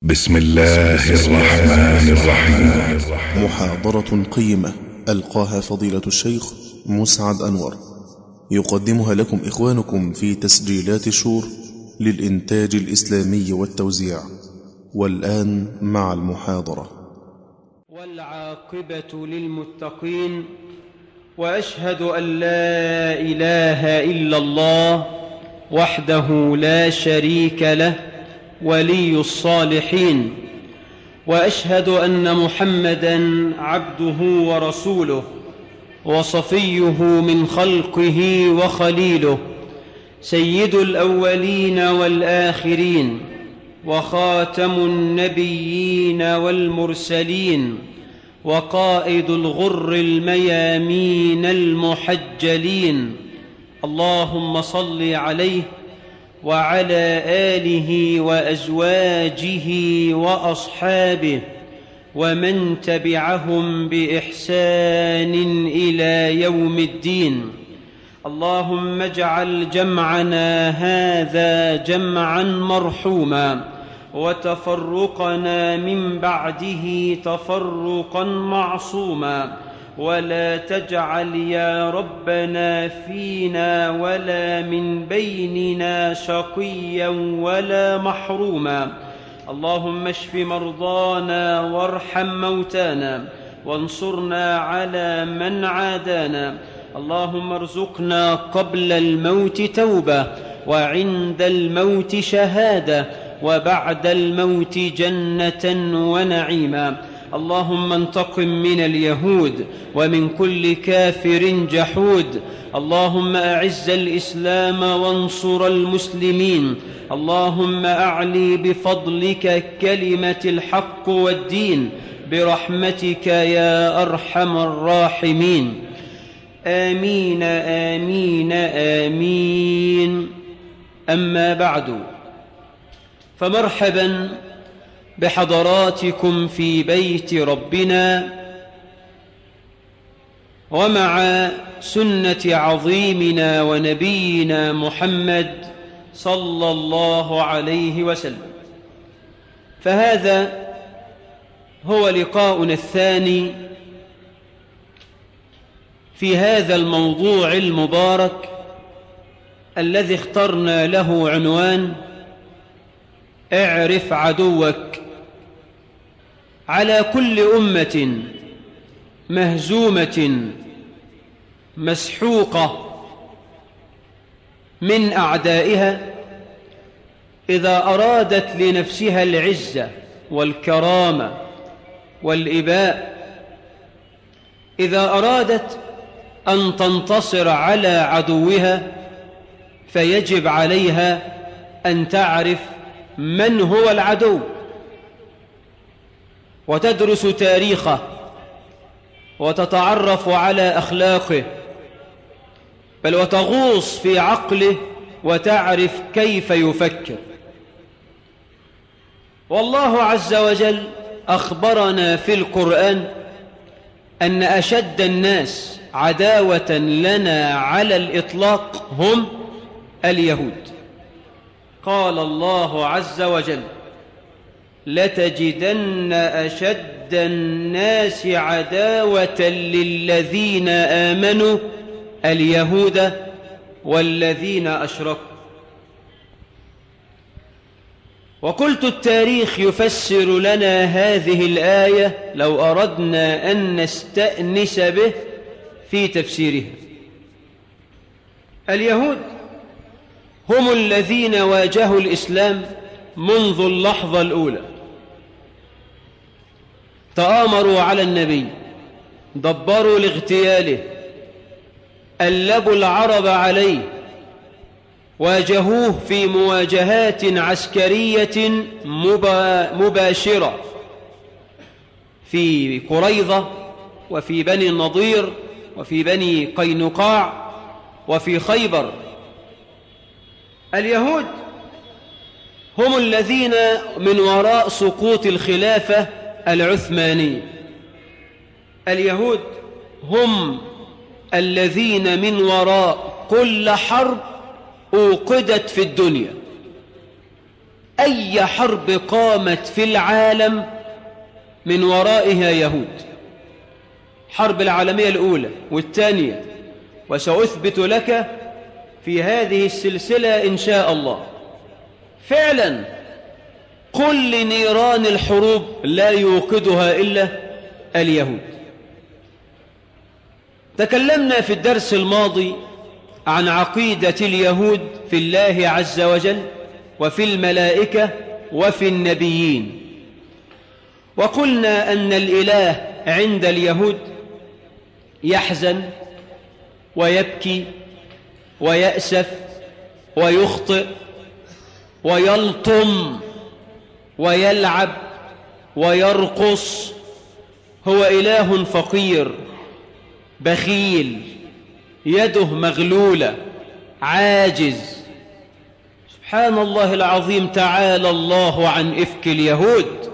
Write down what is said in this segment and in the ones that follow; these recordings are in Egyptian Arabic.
بسم الله الرحمن الرحيم محاضرة قيمة ألقاها فضيلة الشيخ مسعد أنور يقدمها لكم إخوانكم في تسجيلات الشور للإنتاج الإسلامي والتوزيع والآن مع المحاضرة والعاقبة للمتقين وأشهد أن لا إله إلا الله وحده لا شريك له ولي الصالحين وأشهد أن محمدا عبده ورسوله وصفيه من خلقه وخليله سيد الأولين والآخرين وخاتم النبيين والمرسلين وقائد الغر الميامين المحجلين اللهم صل عليه وعلى آله وأزواجه وأصحابه ومن تبعهم بإحسان إلى يوم الدين اللهم اجعل جمعنا هذا جمعا مرحوما وتفرقنا من بعده تفرقا معصوما ولا تجعل يا ربنا فينا ولا من بيننا شقيا ولا محروما اللهم اشف مرضانا وارحم موتانا وانصرنا على من عادانا اللهم ارزقنا قبل الموت توبه وعند الموت شهاده وبعد الموت جنه ونعيما اللهم انتقم من اليهود ومن كل كافر جحود اللهم اعز الاسلام وانصر المسلمين اللهم اعلي بفضلك كلمه الحق والدين برحمتك يا ارحم الراحمين امين امين امين اما بعد فمرحبا بحضراتكم في بيت ربنا ومع سنه عظيمنا ونبينا محمد صلى الله عليه وسلم فهذا هو لقاؤنا الثاني في هذا الموضوع المبارك الذي اخترنا له عنوان اعرف عدوك على كل امه مهزومه مسحوقه من اعدائها اذا ارادت لنفسها العزه والكرامه والاباء اذا ارادت ان تنتصر على عدوها فيجب عليها ان تعرف من هو العدو وتدرس تاريخه وتتعرف على اخلاقه بل وتغوص في عقله وتعرف كيف يفكر والله عز وجل اخبرنا في القران ان اشد الناس عداوه لنا على الاطلاق هم اليهود قال الله عز وجل لتجدن اشد الناس عداوه للذين امنوا اليهود والذين اشركوا وقلت التاريخ يفسر لنا هذه الايه لو اردنا ان نستانس به في تفسيرها اليهود هم الذين واجهوا الاسلام منذ اللحظه الاولى تآمروا على النبي دبروا لاغتياله ألبوا العرب عليه واجهوه في مواجهات عسكرية مبا مباشرة في قريظة وفي بني النضير وفي بني قينقاع وفي خيبر اليهود هم الذين من وراء سقوط الخلافة العثمانية اليهود هم الذين من وراء كل حرب أوقدت في الدنيا أي حرب قامت في العالم من ورائها يهود حرب العالمية الأولى والثانية وسأثبت لك في هذه السلسلة إن شاء الله فعلا كل نيران الحروب لا يوقدها إلا اليهود تكلمنا في الدرس الماضي عن عقيدة اليهود في الله عز وجل وفي الملائكة وفي النبيين وقلنا أن الإله عند اليهود يحزن ويبكي ويأسف ويخطئ ويلطم ويلعب ويرقص هو إله فقير بخيل يده مغلولة عاجز سبحان الله العظيم تعالى الله عن إفك اليهود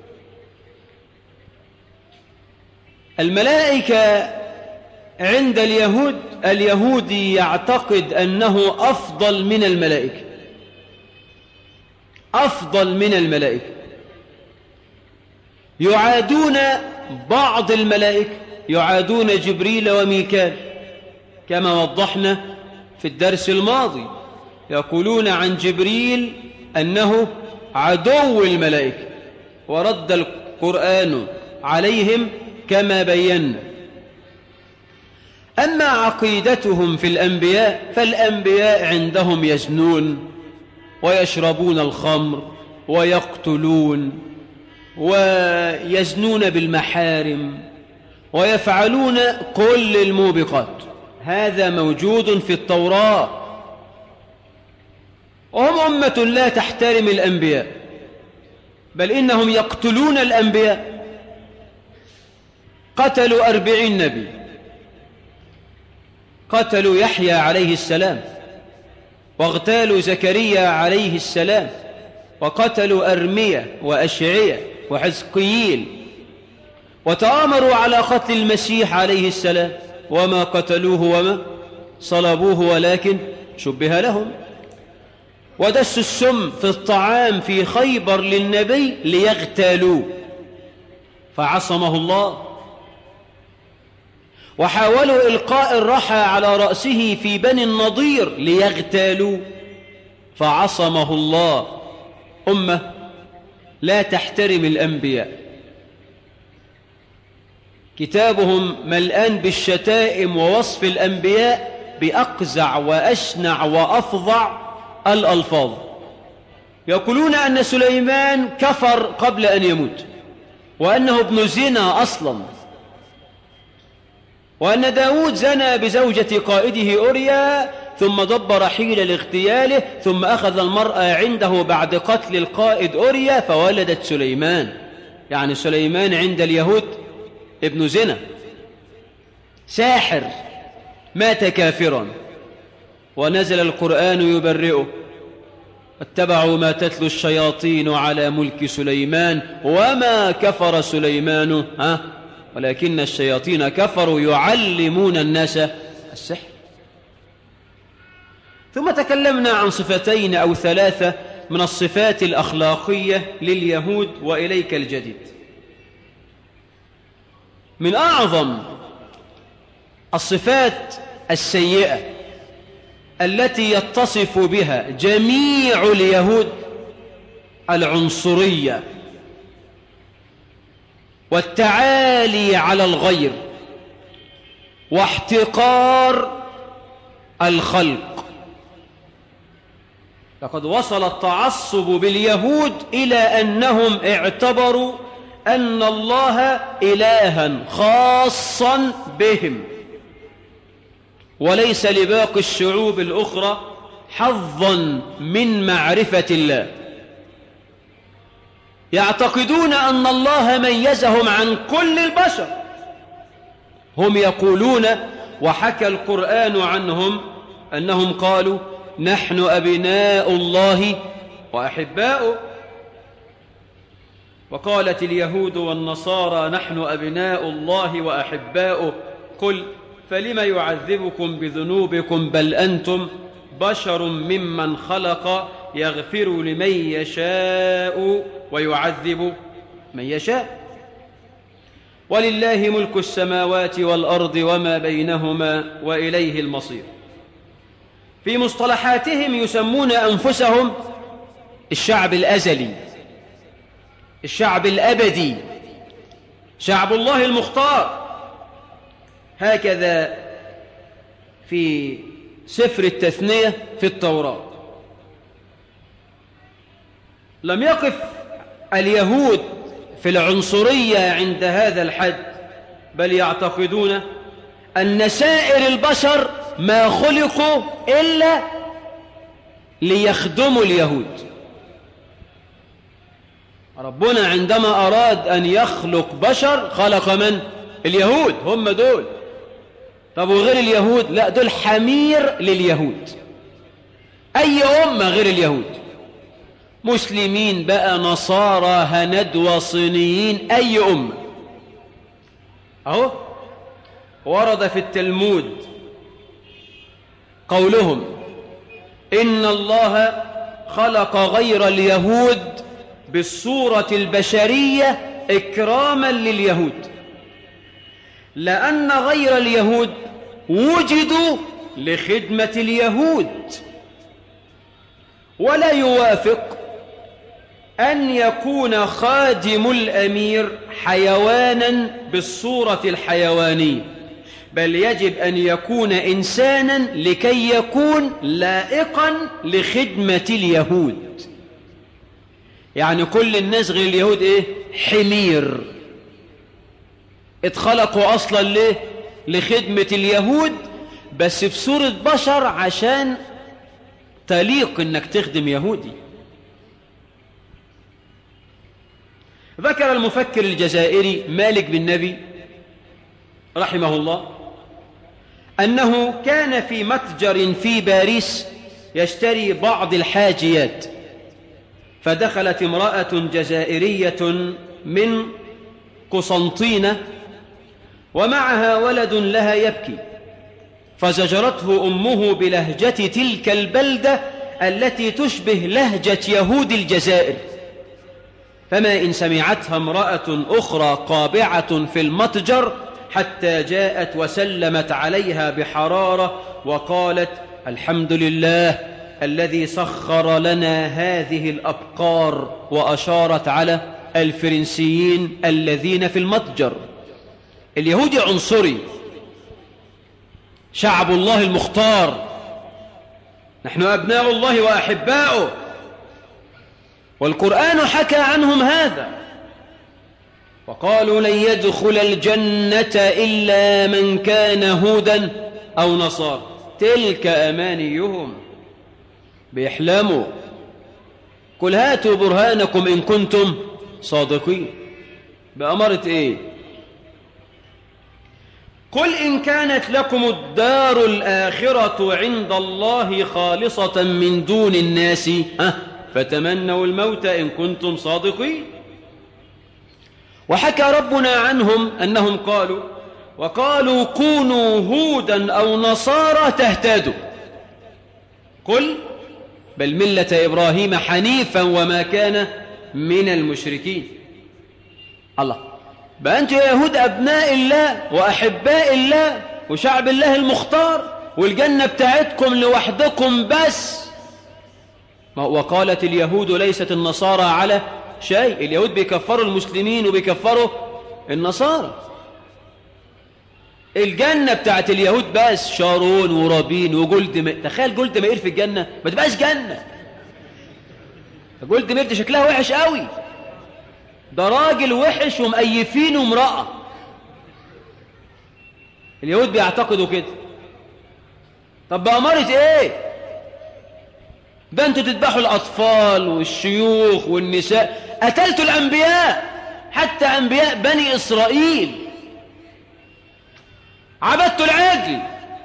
الملائكة عند اليهود اليهودي يعتقد أنه أفضل من الملائكة أفضل من الملائكة يعادون بعض الملائكة يعادون جبريل وميكال كما وضحنا في الدرس الماضي يقولون عن جبريل أنه عدو الملائكة ورد القرآن عليهم كما بينا أما عقيدتهم في الأنبياء فالأنبياء عندهم يزنون ويشربون الخمر ويقتلون ويزنون بالمحارم ويفعلون كل الموبقات هذا موجود في التوراة وهم أمة لا تحترم الأنبياء بل إنهم يقتلون الأنبياء قتلوا أربعين نبي قتلوا يحيى عليه السلام واغتالوا زكريا عليه السلام وقتلوا أرمية وأشعية وحزقيين وتآمروا على قتل المسيح عليه السلام وما قتلوه وما صلبوه ولكن شبه لهم ودسوا السم في الطعام في خيبر للنبي ليغتالوه فعصمه الله وحاولوا إلقاء الرحى على رأسه في بني النضير ليغتالوا فعصمه الله أمة لا تحترم الأنبياء كتابهم ملآن بالشتائم ووصف الأنبياء بأقزع وأشنع وأفظع الألفاظ يقولون أن سليمان كفر قبل أن يموت وأنه ابن زنا أصلاً وأن داود زنى بزوجة قائده أوريا ثم دبر حيل لاغتياله ثم أخذ المرأة عنده بعد قتل القائد أوريا فولدت سليمان يعني سليمان عند اليهود ابن زنا ساحر مات كافرا ونزل القرآن يبرئه اتبعوا ما تتلو الشياطين على ملك سليمان وما كفر سليمان ها ولكن الشياطين كفروا يعلمون الناس السحر ثم تكلمنا عن صفتين أو ثلاثة من الصفات الأخلاقية لليهود وإليك الجديد من أعظم الصفات السيئة التي يتصف بها جميع اليهود العنصرية والتعالي على الغير واحتقار الخلق لقد وصل التعصب باليهود إلى أنهم اعتبروا أن الله إلها خاصا بهم وليس لباقي الشعوب الأخرى حظا من معرفة الله يعتقدون أن الله ميزهم عن كل البشر هم يقولون وحكى القرآن عنهم أنهم قالوا نحن أبناء الله وأحباؤه وقالت اليهود والنصارى نحن أبناء الله وأحباؤه قل فلم يعذبكم بذنوبكم بل أنتم بشر ممن خلق يغفر لمن يشاء ويعذب من يشاء ولله ملك السماوات والأرض وما بينهما وإليه المصير في مصطلحاتهم يسمون أنفسهم الشعب الأزلي الشعب الأبدي شعب الله المختار هكذا في سفر التثنية في التوراة لم يقف اليهود في العنصرية عند هذا الحد بل يعتقدون أن سائر البشر ما خلقوا إلا ليخدموا اليهود ربنا عندما أراد أن يخلق بشر خلق من؟ اليهود هم دول طب وغير اليهود لا دول حمير لليهود أي أمة غير اليهود مسلمين بقى نصارى هندوى صينيين أي أمة أهو ورد في التلمود قولهم إن الله خلق غير اليهود بالصورة البشرية إكراما لليهود لأن غير اليهود وجدوا لخدمة اليهود ولا يوافق أن يكون خادم الأمير حيوانا بالصورة الحيوانية بل يجب أن يكون إنسانا لكي يكون لائقا لخدمة اليهود يعني كل الناس غير اليهود إيه؟ حمير اتخلقوا أصلا ليه؟ لخدمة اليهود بس في صورة بشر عشان تليق انك تخدم يهودي ذكر المفكر الجزائري مالك بن نبي رحمه الله أنه كان في متجر في باريس يشتري بعض الحاجيات فدخلت امرأة جزائرية من قسنطينة ومعها ولد لها يبكي فزجرته أمه بلهجة تلك البلدة التي تشبه لهجة يهود الجزائر فما إن سمعتها امرأة أخرى قابعة في المتجر حتى جاءت وسلمت عليها بحرارة وقالت الحمد لله الذي سخر لنا هذه الأبقار وأشارت على الفرنسيين الذين في المتجر اليهودي عنصري شعب الله المختار نحن أبناء الله وأحباؤه والقرآن حكى عنهم هذا وقالوا لن يدخل الجنة إلا من كان هودا أو نصارى تلك أمانيهم بيحلموا قل هاتوا برهانكم إن كنتم صادقين بأمرة إيه قل إن كانت لكم الدار الآخرة عند الله خالصة من دون الناس ها فتمنوا الموت إن كنتم صادقين وحكى ربنا عنهم أنهم قالوا وقالوا كونوا هودا أو نصارى تهتدوا قل بل ملة إبراهيم حنيفا وما كان من المشركين الله بقى أنتوا يا يهود أبناء الله وأحباء الله وشعب الله المختار والجنة بتاعتكم لوحدكم بس وقالت اليهود ليست النصارى على شيء اليهود بيكفروا المسلمين وبيكفروا النصارى الجنة بتاعت اليهود بس شارون ورابين وجلد م... تخيل جلد مائر في الجنة ما تبقاش جنة جلد مائر دي شكلها وحش قوي ده راجل وحش ومقيفينه امرأة اليهود بيعتقدوا كده طب بأمارة ايه ده انتوا تذبحوا الأطفال والشيوخ والنساء قتلتوا الأنبياء حتى أنبياء بني إسرائيل عبدتوا العجل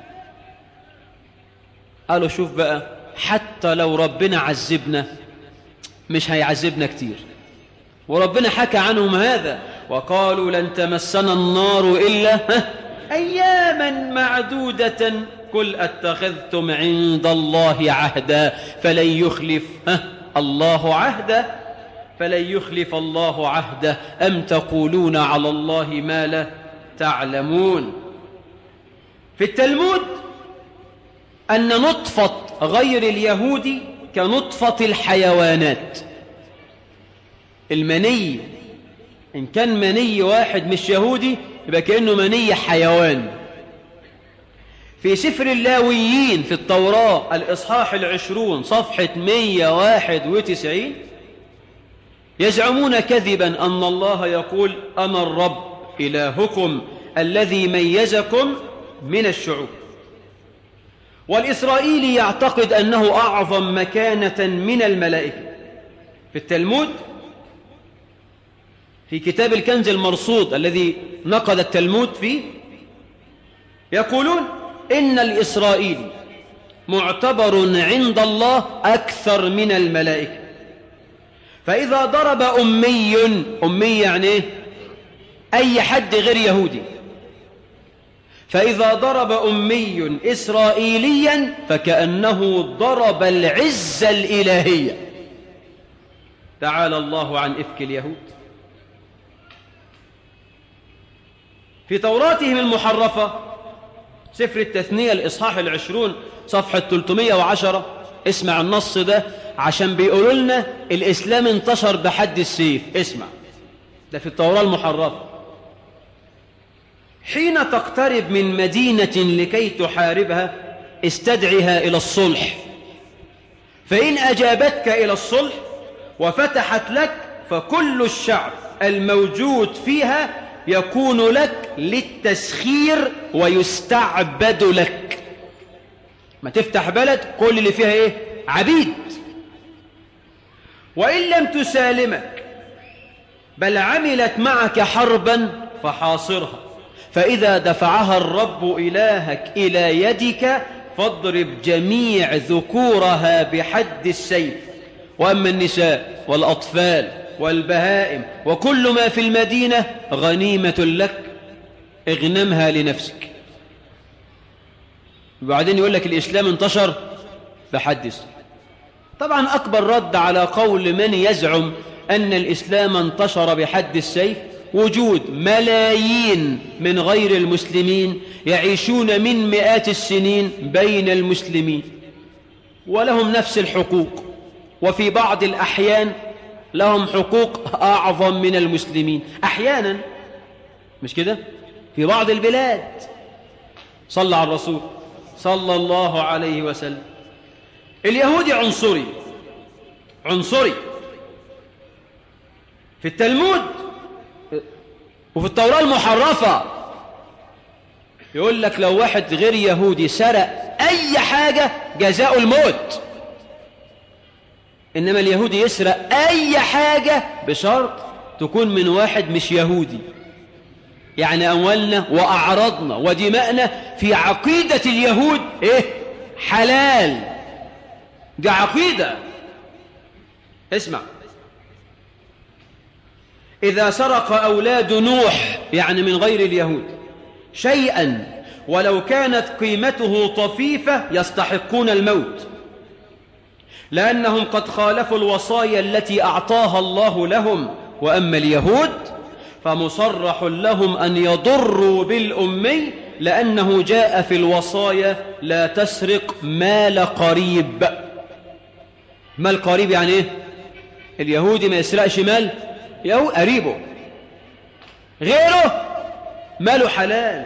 قالوا شوف بقى حتى لو ربنا عذبنا مش هيعذبنا كتير وربنا حكى عنهم هذا وقالوا لن تمسنا النار إلا أياما معدودة قل اتخذتم عند الله عهدا فلن يخلف ها الله عهدا فلن يخلف الله عهده أم تقولون على الله ما لا تعلمون في التلمود أن نطفة غير اليهود كنطفة الحيوانات المني إن كان مني واحد مش يهودي يبقى كأنه مني حيوان في سفر اللاويين في التوراة الإصحاح العشرون صفحة 191 يزعمون كذبا أن الله يقول أنا الرب إلهكم الذي ميزكم من الشعوب والإسرائيلي يعتقد أنه أعظم مكانة من الملائكة في التلمود في كتاب الكنز المرصود الذي نقد التلمود فيه يقولون إن الإسرائيلي معتبر عند الله أكثر من الملائكة فإذا ضرب أمي أمي يعني إيه؟ أي حد غير يهودي فإذا ضرب أمي إسرائيليا فكأنه ضرب العزة الإلهية تعالى الله عن إفك اليهود في توراتهم المحرفة سفر التثنية الإصحاح العشرون صفحة 310 اسمع النص ده عشان بيقولوا لنا الإسلام انتشر بحد السيف اسمع ده في التوراة المحرفة حين تقترب من مدينة لكي تحاربها استدعها إلى الصلح فإن أجابتك إلى الصلح وفتحت لك فكل الشعب الموجود فيها يكون لك للتسخير ويستعبد لك ما تفتح بلد كل اللي فيها ايه عبيد وإن لم تسالمك بل عملت معك حربا فحاصرها فإذا دفعها الرب إلهك إلى يدك فاضرب جميع ذكورها بحد السيف وأما النساء والأطفال والبهائم وكل ما في المدينة غنيمة لك اغنمها لنفسك وبعدين يقول لك الإسلام انتشر بحدث طبعا أكبر رد على قول من يزعم أن الإسلام انتشر بحد السيف وجود ملايين من غير المسلمين يعيشون من مئات السنين بين المسلمين ولهم نفس الحقوق وفي بعض الأحيان لهم حقوق أعظم من المسلمين أحيانا مش كده في بعض البلاد صلى على الرسول صلى الله عليه وسلم اليهودي عنصري عنصري في التلمود وفي التوراة المحرفة يقول لك لو واحد غير يهودي سرق أي حاجة جزاء الموت إنما اليهودي يسرق أي حاجة بشرط تكون من واحد مش يهودي يعني أموالنا وأعراضنا ودماءنا في عقيدة اليهود إيه حلال دي عقيدة اسمع إذا سرق أولاد نوح يعني من غير اليهود شيئا ولو كانت قيمته طفيفة يستحقون الموت لأنهم قد خالفوا الوصايا التي أعطاها الله لهم وأما اليهود فمصرح لهم أن يضروا بالأمي لأنه جاء في الوصايا لا تسرق مال قريب مال قريب يعني إيه؟ اليهودي ما يسرقش مال يهو قريبه غيره ماله حلال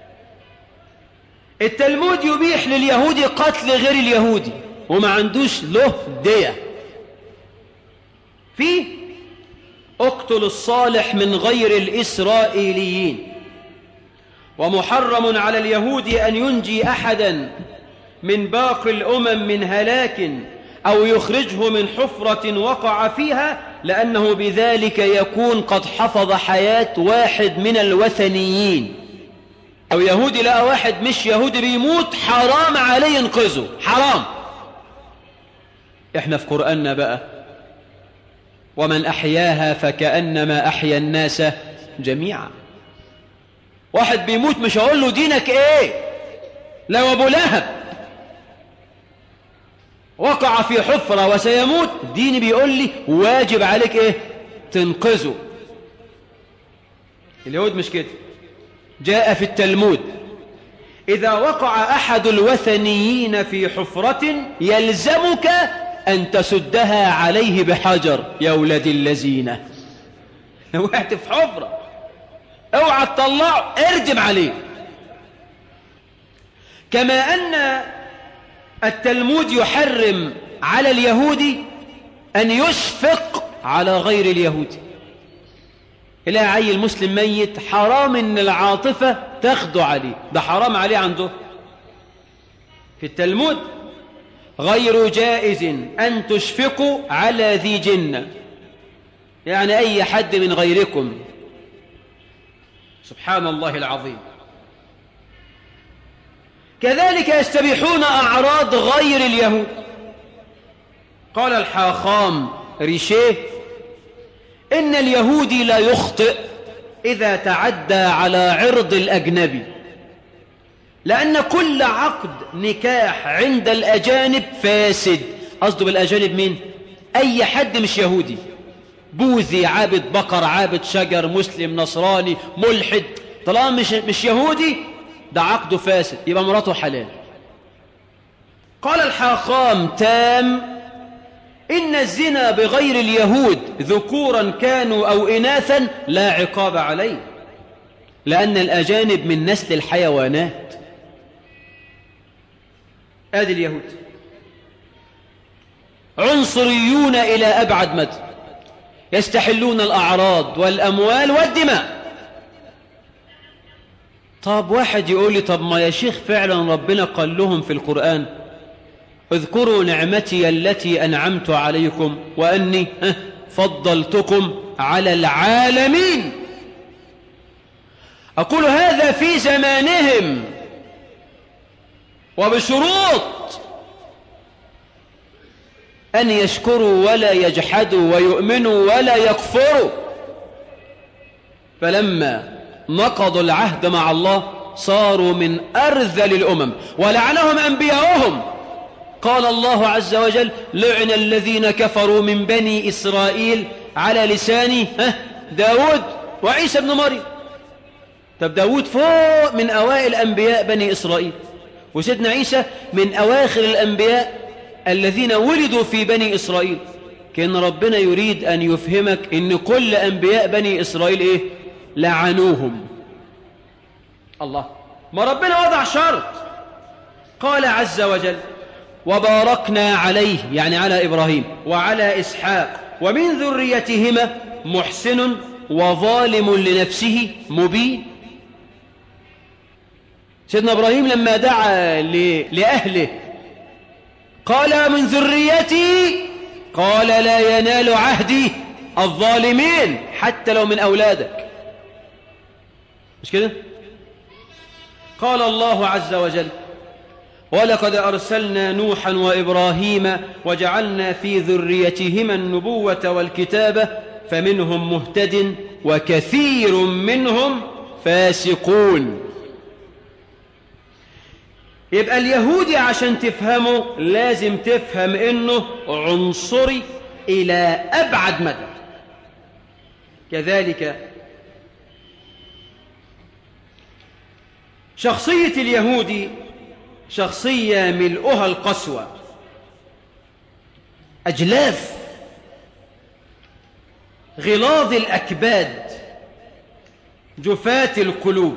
التلمود يبيح لليهودي قتل غير اليهودي وما عندوش له دية في اقتل الصالح من غير الإسرائيليين ومحرم على اليهود أن ينجي أحدا من باقي الأمم من هلاك أو يخرجه من حفرة وقع فيها لأنه بذلك يكون قد حفظ حياة واحد من الوثنيين أو يهودي لقى واحد مش يهودي بيموت حرام عليه ينقذه حرام احنا في قرآننا بقى ومن أحياها فكأنما أحيا الناس جميعا واحد بيموت مش هقول له دينك ايه لو أبو لهب وقع في حفرة وسيموت ديني بيقول لي واجب عليك ايه تنقذه اليهود مش كده جاء في التلمود إذا وقع أحد الوثنيين في حفرة يلزمك أن تسدها عليه بحجر يا ولد الذين وقعت في حفرة اوعى تطلعه ارجم عليه كما أن التلمود يحرم على اليهودي أن يشفق على غير اليهودي إلى عيل مسلم ميت حرام إن العاطفة تاخده عليه ده حرام عليه عنده في التلمود غير جائز أن تشفقوا على ذي جنة يعني أي حد من غيركم سبحان الله العظيم كذلك يستبيحون أعراض غير اليهود قال الحاخام ريشيه إن اليهودي لا يخطئ إذا تعدى على عرض الأجنبي لأن كل عقد نكاح عند الأجانب فاسد قصده بالأجانب مين؟ أي حد مش يهودي بوذي عابد بقر عابد شجر مسلم نصراني ملحد طالما مش, مش يهودي ده عقده فاسد يبقى مراته حلال قال الحاخام تام إن الزنا بغير اليهود ذكورا كانوا أو إناثا لا عقاب عليه لأن الأجانب من نسل الحيوانات آدي اليهود عنصريون إلى أبعد مدى يستحلون الأعراض والأموال والدماء طب واحد يقول لي طب ما يا شيخ فعلا ربنا قال لهم في القرآن اذكروا نعمتي التي أنعمت عليكم وأني فضلتكم على العالمين أقول هذا في زمانهم وبشروط أن يشكروا ولا يجحدوا ويؤمنوا ولا يكفروا فلما نقضوا العهد مع الله صاروا من أرذل الأمم ولعنهم أنبياؤهم قال الله عز وجل لعن الذين كفروا من بني إسرائيل على لسان داود وعيسى بن مريم طب داود فوق من أوائل أنبياء بني إسرائيل وسيدنا عيسى من أواخر الأنبياء الذين ولدوا في بني إسرائيل كان ربنا يريد أن يفهمك أن كل أنبياء بني إسرائيل إيه لعنوهم الله ما ربنا وضع شرط قال عز وجل وباركنا عليه يعني على إبراهيم وعلى إسحاق ومن ذريتهما محسن وظالم لنفسه مبين سيدنا إبراهيم لما دعا لأهله قال من ذريتي قال لا ينال عهدي الظالمين حتى لو من أولادك مش كده قال الله عز وجل ولقد أرسلنا نوحا وإبراهيم وجعلنا في ذريتهما النبوة والكتابة فمنهم مهتد وكثير منهم فاسقون يبقى اليهودي عشان تفهمه لازم تفهم انه عنصري الى ابعد مدى كذلك شخصية اليهودي شخصية ملؤها القسوة أجلاف غلاظ الأكباد جفاة القلوب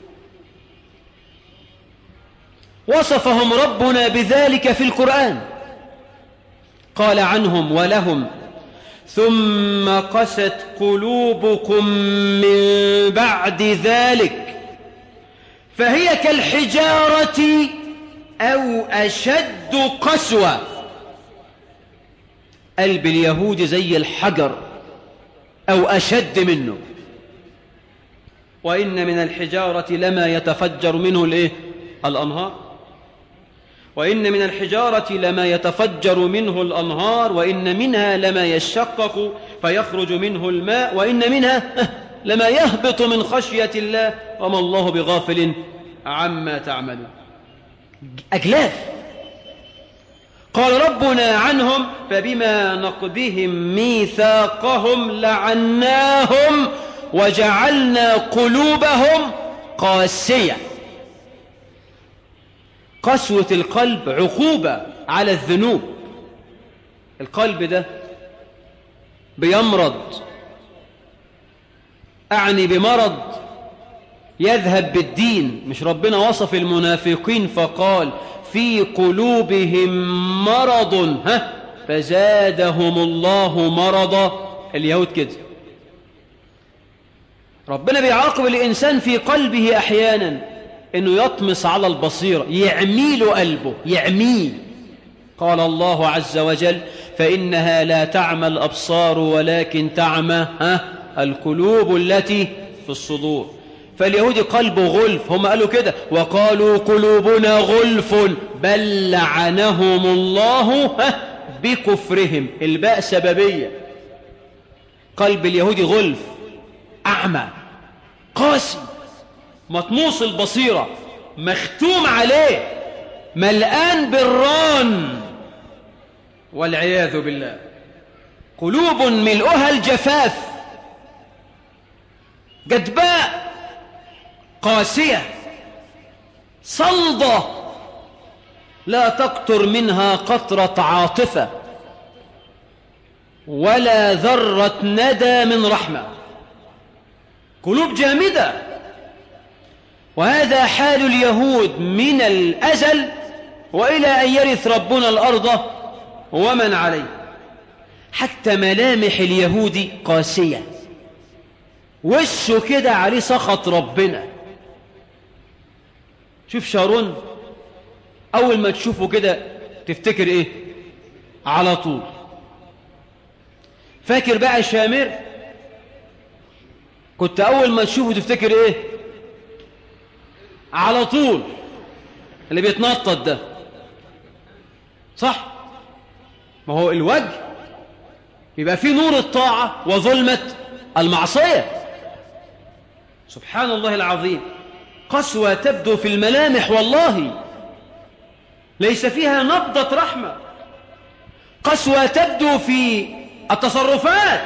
وصفهم ربنا بذلك في القرآن قال عنهم ولهم ثم قست قلوبكم من بعد ذلك فهي كالحجارة أو أشد قسوة قلب اليهود زي الحجر أو أشد منه وإن من الحجارة لما يتفجر منه الإيه؟ الأنهار وإن من الحجارة لما يتفجر منه الأنهار وإن منها لما يشقق فيخرج منه الماء وإن منها لما يهبط من خشية الله وما الله بغافل عما تعملون أجلاف قال ربنا عنهم فبما نقضهم ميثاقهم لعناهم وجعلنا قلوبهم قاسية قسوة القلب عقوبة على الذنوب القلب ده بيمرض أعني بمرض يذهب بالدين مش ربنا وصف المنافقين فقال في قلوبهم مرض ها فزادهم الله مرضا اليهود كده ربنا بيعاقب الإنسان في قلبه أحيانا إنه يطمس على البصيرة يعميل قلبه يعميه قال الله عز وجل فإنها لا تعمى الأبصار ولكن تعمى ها القلوب التي في الصدور فاليهود قلبه غلف هم قالوا كده وقالوا قلوبنا غلف بل لعنهم الله ها بكفرهم الباء سببية قلب اليهودي غلف أعمى قاسي مطموس البصيرة مختوم عليه ملآن بالران والعياذ بالله قلوب ملؤها الجفاف جدباء قاسية صلدة لا تقطر منها قطرة عاطفة ولا ذرة ندى من رحمة قلوب جامدة وهذا حال اليهود من الأزل وإلى أن يرث ربنا الأرض ومن عليه حتى ملامح اليهود قاسية وشه كده عليه سخط ربنا شوف شارون أول ما تشوفه كده تفتكر إيه على طول فاكر بقى شامر كنت أول ما تشوفه تفتكر إيه على طول اللي بيتنطط ده صح ما هو الوجه يبقى فيه نور الطاعة وظلمة المعصية سبحان الله العظيم قسوة تبدو في الملامح والله ليس فيها نبضة رحمة قسوة تبدو في التصرفات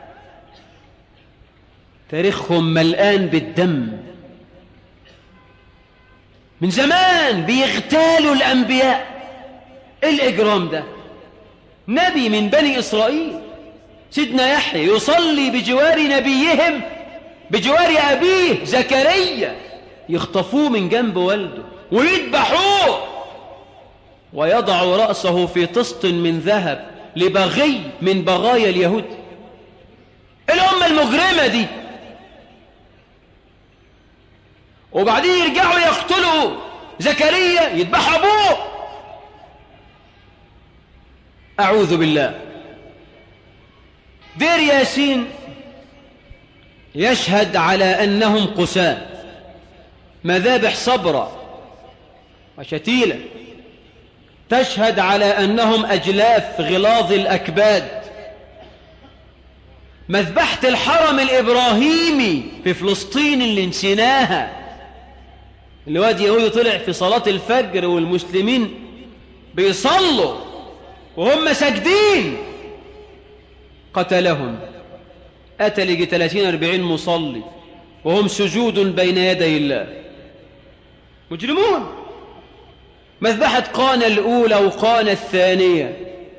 تاريخهم ملآن بالدم من زمان بيغتالوا الأنبياء إيه الإجرام ده نبي من بني إسرائيل سيدنا يحيى يصلي بجوار نبيهم بجوار أبيه زكريا يخطفوه من جنب والده ويذبحوه ويضع رأسه في طست من ذهب لبغي من بغايا اليهود الأمة المجرمة دي وبعدين يرجعوا يقتلوا زكريا يذبحوا أبوه أعوذ بالله دير ياسين يشهد على أنهم قساة مذابح صبرة وشتيلة تشهد على أنهم أجلاف غلاظ الأكباد مذبحة الحرم الإبراهيمي في فلسطين اللي نسيناها الواد يهودي طلع في صلاة الفجر والمسلمين بيصلوا وهم ساجدين قتلهم أتى لجي 30 40 مصلي وهم سجود بين يدي الله مجرمون مذبحة قانا الأولى وقانا الثانية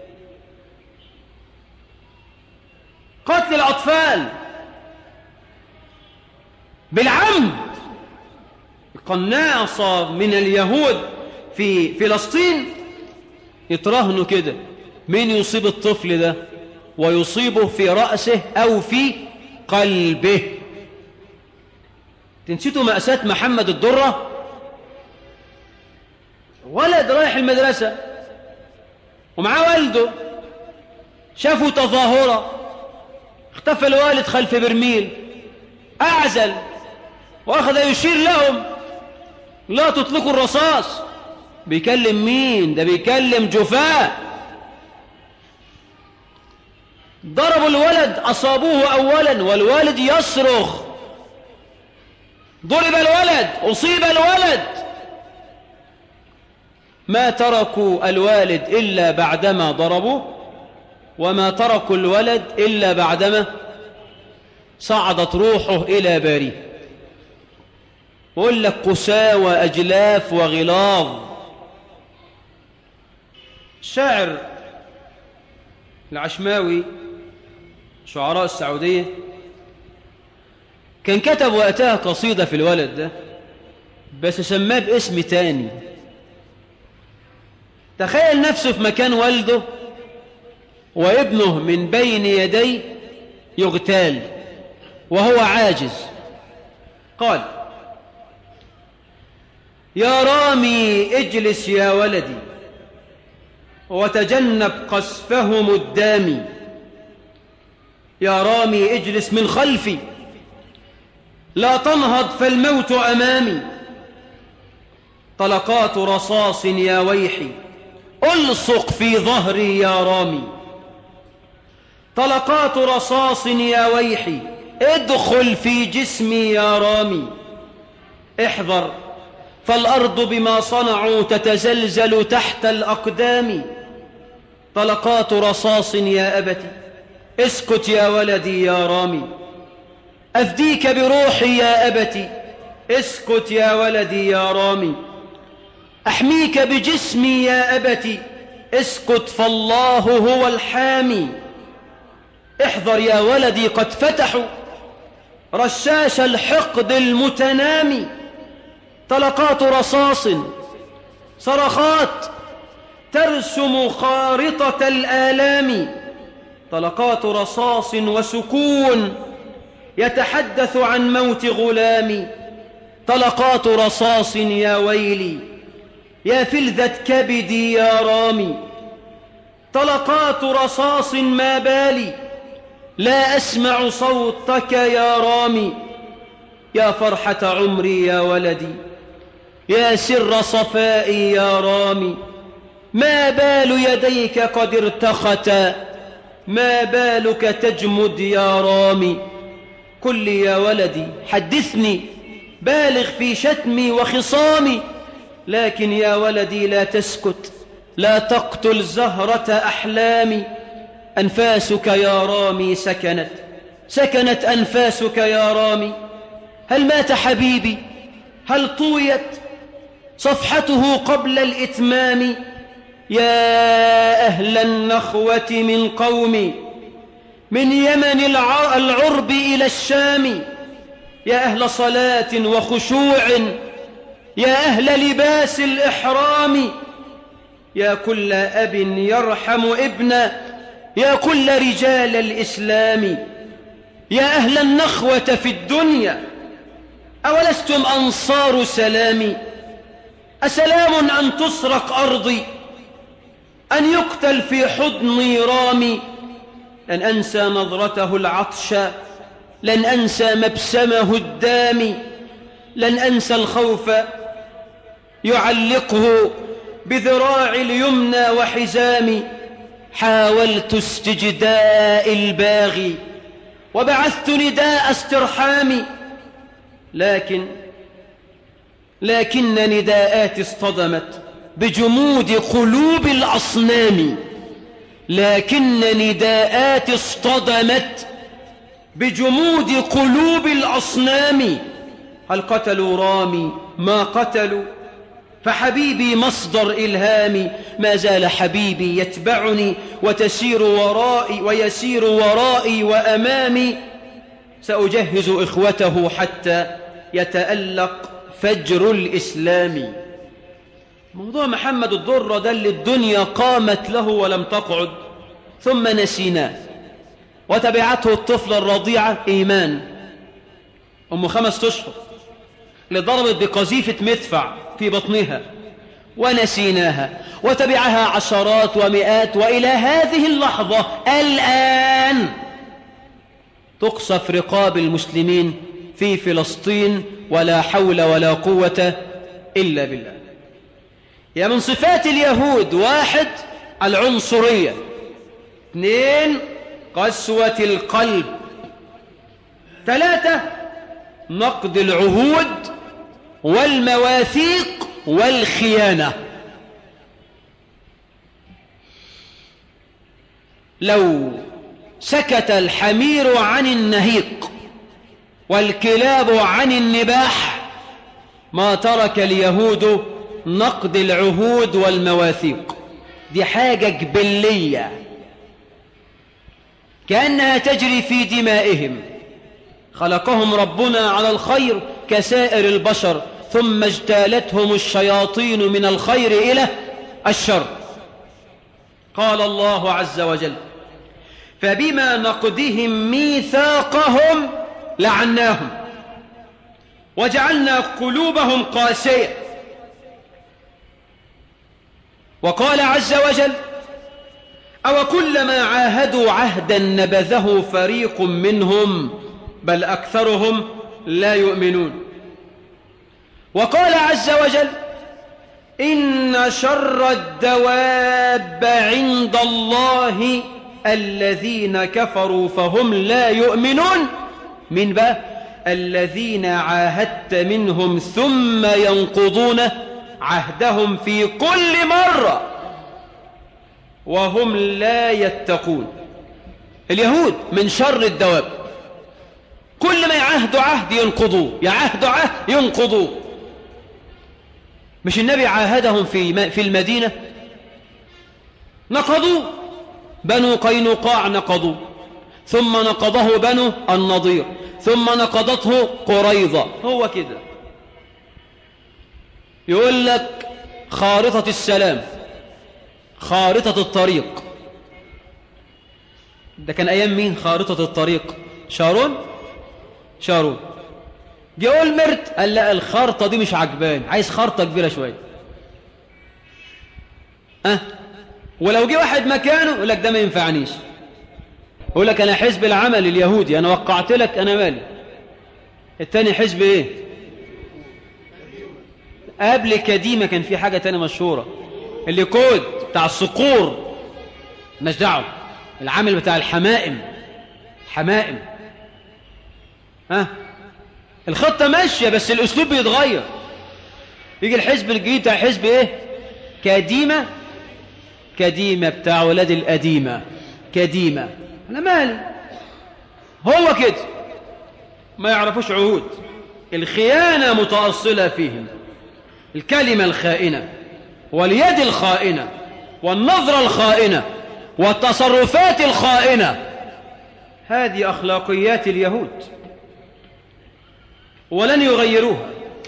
قتل الأطفال بالعمد قناصة من اليهود في فلسطين يتراهنوا كده مين يصيب الطفل ده ويصيبه في رأسه أو في قلبه تنسيتوا مأساة محمد الدرة ولد رايح المدرسة ومعاه والده شافوا تظاهرة اختفى الوالد خلف برميل أعزل وأخذ يشير لهم لا تطلقوا الرصاص بيكلم مين ده بيكلم جفاء ضربوا الولد أصابوه أولا والوالد يصرخ ضرب الولد أصيب الولد ما تركوا الوالد إلا بعدما ضربوه وما تركوا الولد إلا بعدما صعدت روحه إلى باريه ويقول لك قساة وأجلاف وغلاظ الشاعر العشماوي شعراء السعودية كان كتب وقتها قصيدة في الولد ده بس سماه باسم تاني تخيل نفسه في مكان والده وابنه من بين يديه يغتال وهو عاجز قال يا رامي اجلس يا ولدي وتجنب قصفهم الدامي يا رامي اجلس من خلفي لا تنهض فالموت أمامي طلقات رصاص يا ويحي ألصق في ظهري يا رامي طلقات رصاص يا ويحي ادخل في جسمي يا رامي احذر فالأرض بما صنعوا تتزلزل تحت الأقدام طلقات رصاص يا أبت اسكت يا ولدي يا رامي أفديك بروحي يا أبت اسكت يا ولدي يا رامي أحميك بجسمي يا أبت اسكت فالله هو الحامي احذر يا ولدي قد فتحوا رشاش الحقد المتنامي طلقات رصاص صرخات ترسم خارطة الآلام طلقات رصاص وسكون يتحدث عن موت غلامي طلقات رصاص يا ويلي يا فلذة كبدي يا رامي طلقات رصاص ما بالي لا أسمع صوتك يا رامي يا فرحة عمري يا ولدي يا سر صفائي يا رامي ما بال يديك قد ارتختا ما بالك تجمد يا رامي قل لي يا ولدي حدثني بالغ في شتمي وخصامي لكن يا ولدي لا تسكت لا تقتل زهرة أحلامي أنفاسك يا رامي سكنت سكنت أنفاسك يا رامي هل مات حبيبي هل طويت صفحته قبل الإتمام يا أهل النخوة من قومي من يمن العرب إلى الشام يا أهل صلاة وخشوع يا أهل لباس الإحرام يا كل أب يرحم ابنا يا كل رجال الإسلام يا أهل النخوة في الدنيا أولستم أنصار سلامي أسلام أن تسرق أرضي أن يقتل في حضني رامي لن أنسى نظرته العطشة لن أنسى مبسمه الدامي لن أنسى الخوف يعلقه بذراع اليمنى وحزامي حاولت استجداء الباغي وبعثت نداء استرحامي لكن لكن نداءاتي اصطدمت بجمود قلوب الأصنام لكن نداءاتي اصطدمت بجمود قلوب الأصنام هل قتلوا رامي ما قتلوا فحبيبي مصدر إلهامي ما زال حبيبي يتبعني وتسير ورائي ويسير ورائي وأمامي سأجهز إخوته حتى يتألق فجر الإسلام موضوع محمد الضرة ده اللي الدنيا قامت له ولم تقعد ثم نسيناه وتبعته الطفلة الرضيعة إيمان أم خمس أشهر اللي ضربت بقذيفة مدفع في بطنها ونسيناها وتبعها عشرات ومئات وإلى هذه اللحظة الآن تقصف رقاب المسلمين في فلسطين ولا حول ولا قوة إلا بالله يا من صفات اليهود واحد العنصرية اثنين قسوة القلب ثلاثة نقد العهود والمواثيق والخيانة لو سكت الحمير عن النهيق والكلاب عن النباح ما ترك اليهود نقد العهود والمواثيق دي حاجة جبلية كأنها تجري في دمائهم خلقهم ربنا على الخير كسائر البشر ثم اجتالتهم الشياطين من الخير إلى الشر قال الله عز وجل فبما نقدهم ميثاقهم لعناهم وجعلنا قلوبهم قاسية وقال عز وجل أو كلما عاهدوا عهدا نبذه فريق منهم بل أكثرهم لا يؤمنون وقال عز وجل إن شر الدواب عند الله الذين كفروا فهم لا يؤمنون من بقى الذين عاهدت منهم ثم ينقضون عهدهم في كل مرة وهم لا يتقون اليهود من شر الدواب كل ما يعهدوا عهد ينقضوه يعهدوا عهد ينقضوه مش النبي عاهدهم في في المدينة نقضوا بنو قينقاع نقضوا ثم نقضه بنو النضير ثم نقضته قريضة هو كده يقول لك خارطة السلام خارطة الطريق ده كان أيام مين خارطة الطريق شارون شارون جه اولمرت قال لا الخرطة دي مش عجباني عايز خرطة كبيرة شوية أه ولو جه واحد مكانه يقول لك ده ما ينفعنيش يقول لك أنا حزب العمل اليهودي أنا وقعت لك أنا مالي التاني حزب إيه قبل كديمة كان في حاجة تانية مشهورة اللي كود بتاع الصقور مش دعوه العامل بتاع الحمائم حمائم ها الخطة ماشية بس الأسلوب بيتغير يجي الحزب الجديد بتاع حزب إيه كديمة كديمة بتاع ولاد القديمة كديمة أنا مالي هو كده ما يعرفوش عهود الخيانة متأصلة فيهم الكلمة الخائنة واليد الخائنة والنظرة الخائنة والتصرفات الخائنة هذه أخلاقيات اليهود ولن يغيروها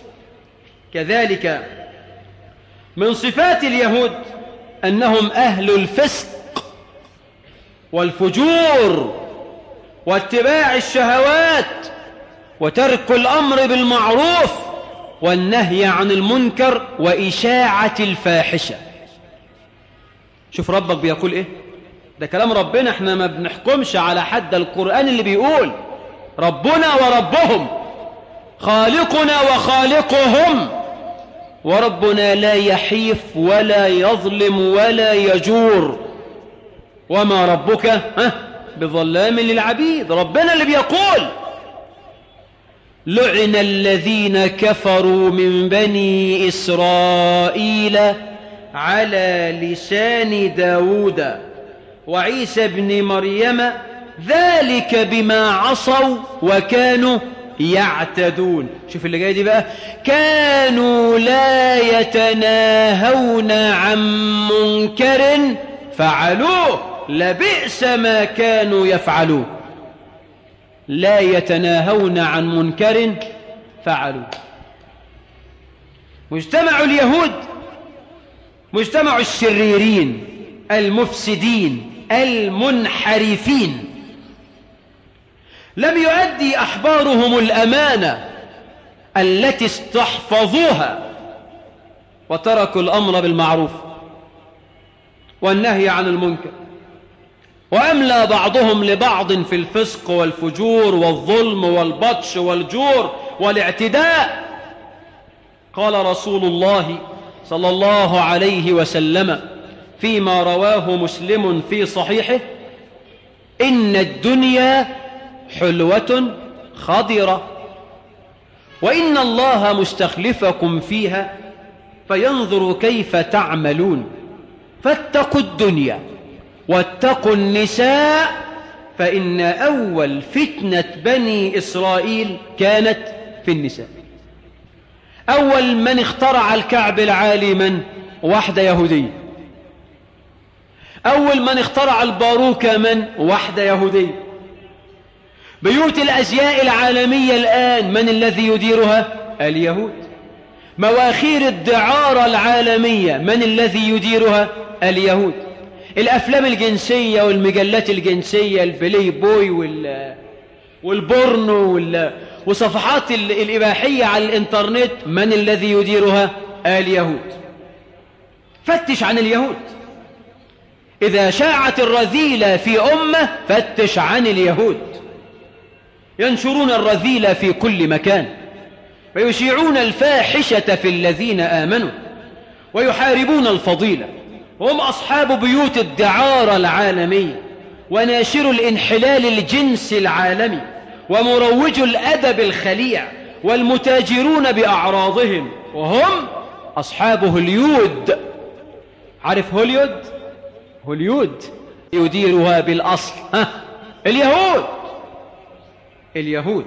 كذلك من صفات اليهود أنهم أهل الفسق والفجور واتباع الشهوات وترك الأمر بالمعروف والنهي عن المنكر وإشاعة الفاحشة شوف ربك بيقول إيه ده كلام ربنا احنا ما بنحكمش على حد القرآن اللي بيقول ربنا وربهم خالقنا وخالقهم وربنا لا يحيف ولا يظلم ولا يجور وما ربك ها بظلام للعبيد ربنا اللي بيقول لعن الذين كفروا من بني إسرائيل على لسان داود وعيسى بن مريم ذلك بما عصوا وكانوا يعتدون شوف اللي جاي دي بقى كانوا لا يتناهون عن منكر فعلوه لبئس ما كانوا يفعلون لا يتناهون عن منكر فعلوا مجتمع اليهود مجتمع الشريرين المفسدين المنحرفين لم يؤدي أحبارهم الأمانة التي استحفظوها وتركوا الأمر بالمعروف والنهي عن المنكر وأملى بعضهم لبعض في الفسق والفجور والظلم والبطش والجور والاعتداء قال رسول الله صلى الله عليه وسلم فيما رواه مسلم في صحيحه إن الدنيا حلوة خضرة وإن الله مستخلفكم واتقوا النساء فإن أول فتنة بني إسرائيل كانت في النساء أول من اخترع الكعب العالي من؟ واحدة يهودية أول من اخترع الباروكة من؟ واحدة يهودية بيوت الأزياء العالمية الآن من الذي يديرها؟ اليهود مواخير الدعارة العالمية من الذي يديرها؟ اليهود الأفلام الجنسية والمجلات الجنسية البلاي بوي وال والبورنو وال... وصفحات الإباحية على الإنترنت من الذي يديرها؟ اليهود فتش عن اليهود إذا شاعت الرذيلة في أمة فتش عن اليهود ينشرون الرذيلة في كل مكان ويشيعون الفاحشة في الذين آمنوا ويحاربون الفضيلة هم أصحاب بيوت الدعارة العالمية وناشر الانحلال الجنسي العالمي ومروج الأدب الخليع والمتاجرون بأعراضهم وهم أصحاب هوليود عارف هوليود؟ هوليود يديرها بالأصل ها اليهود اليهود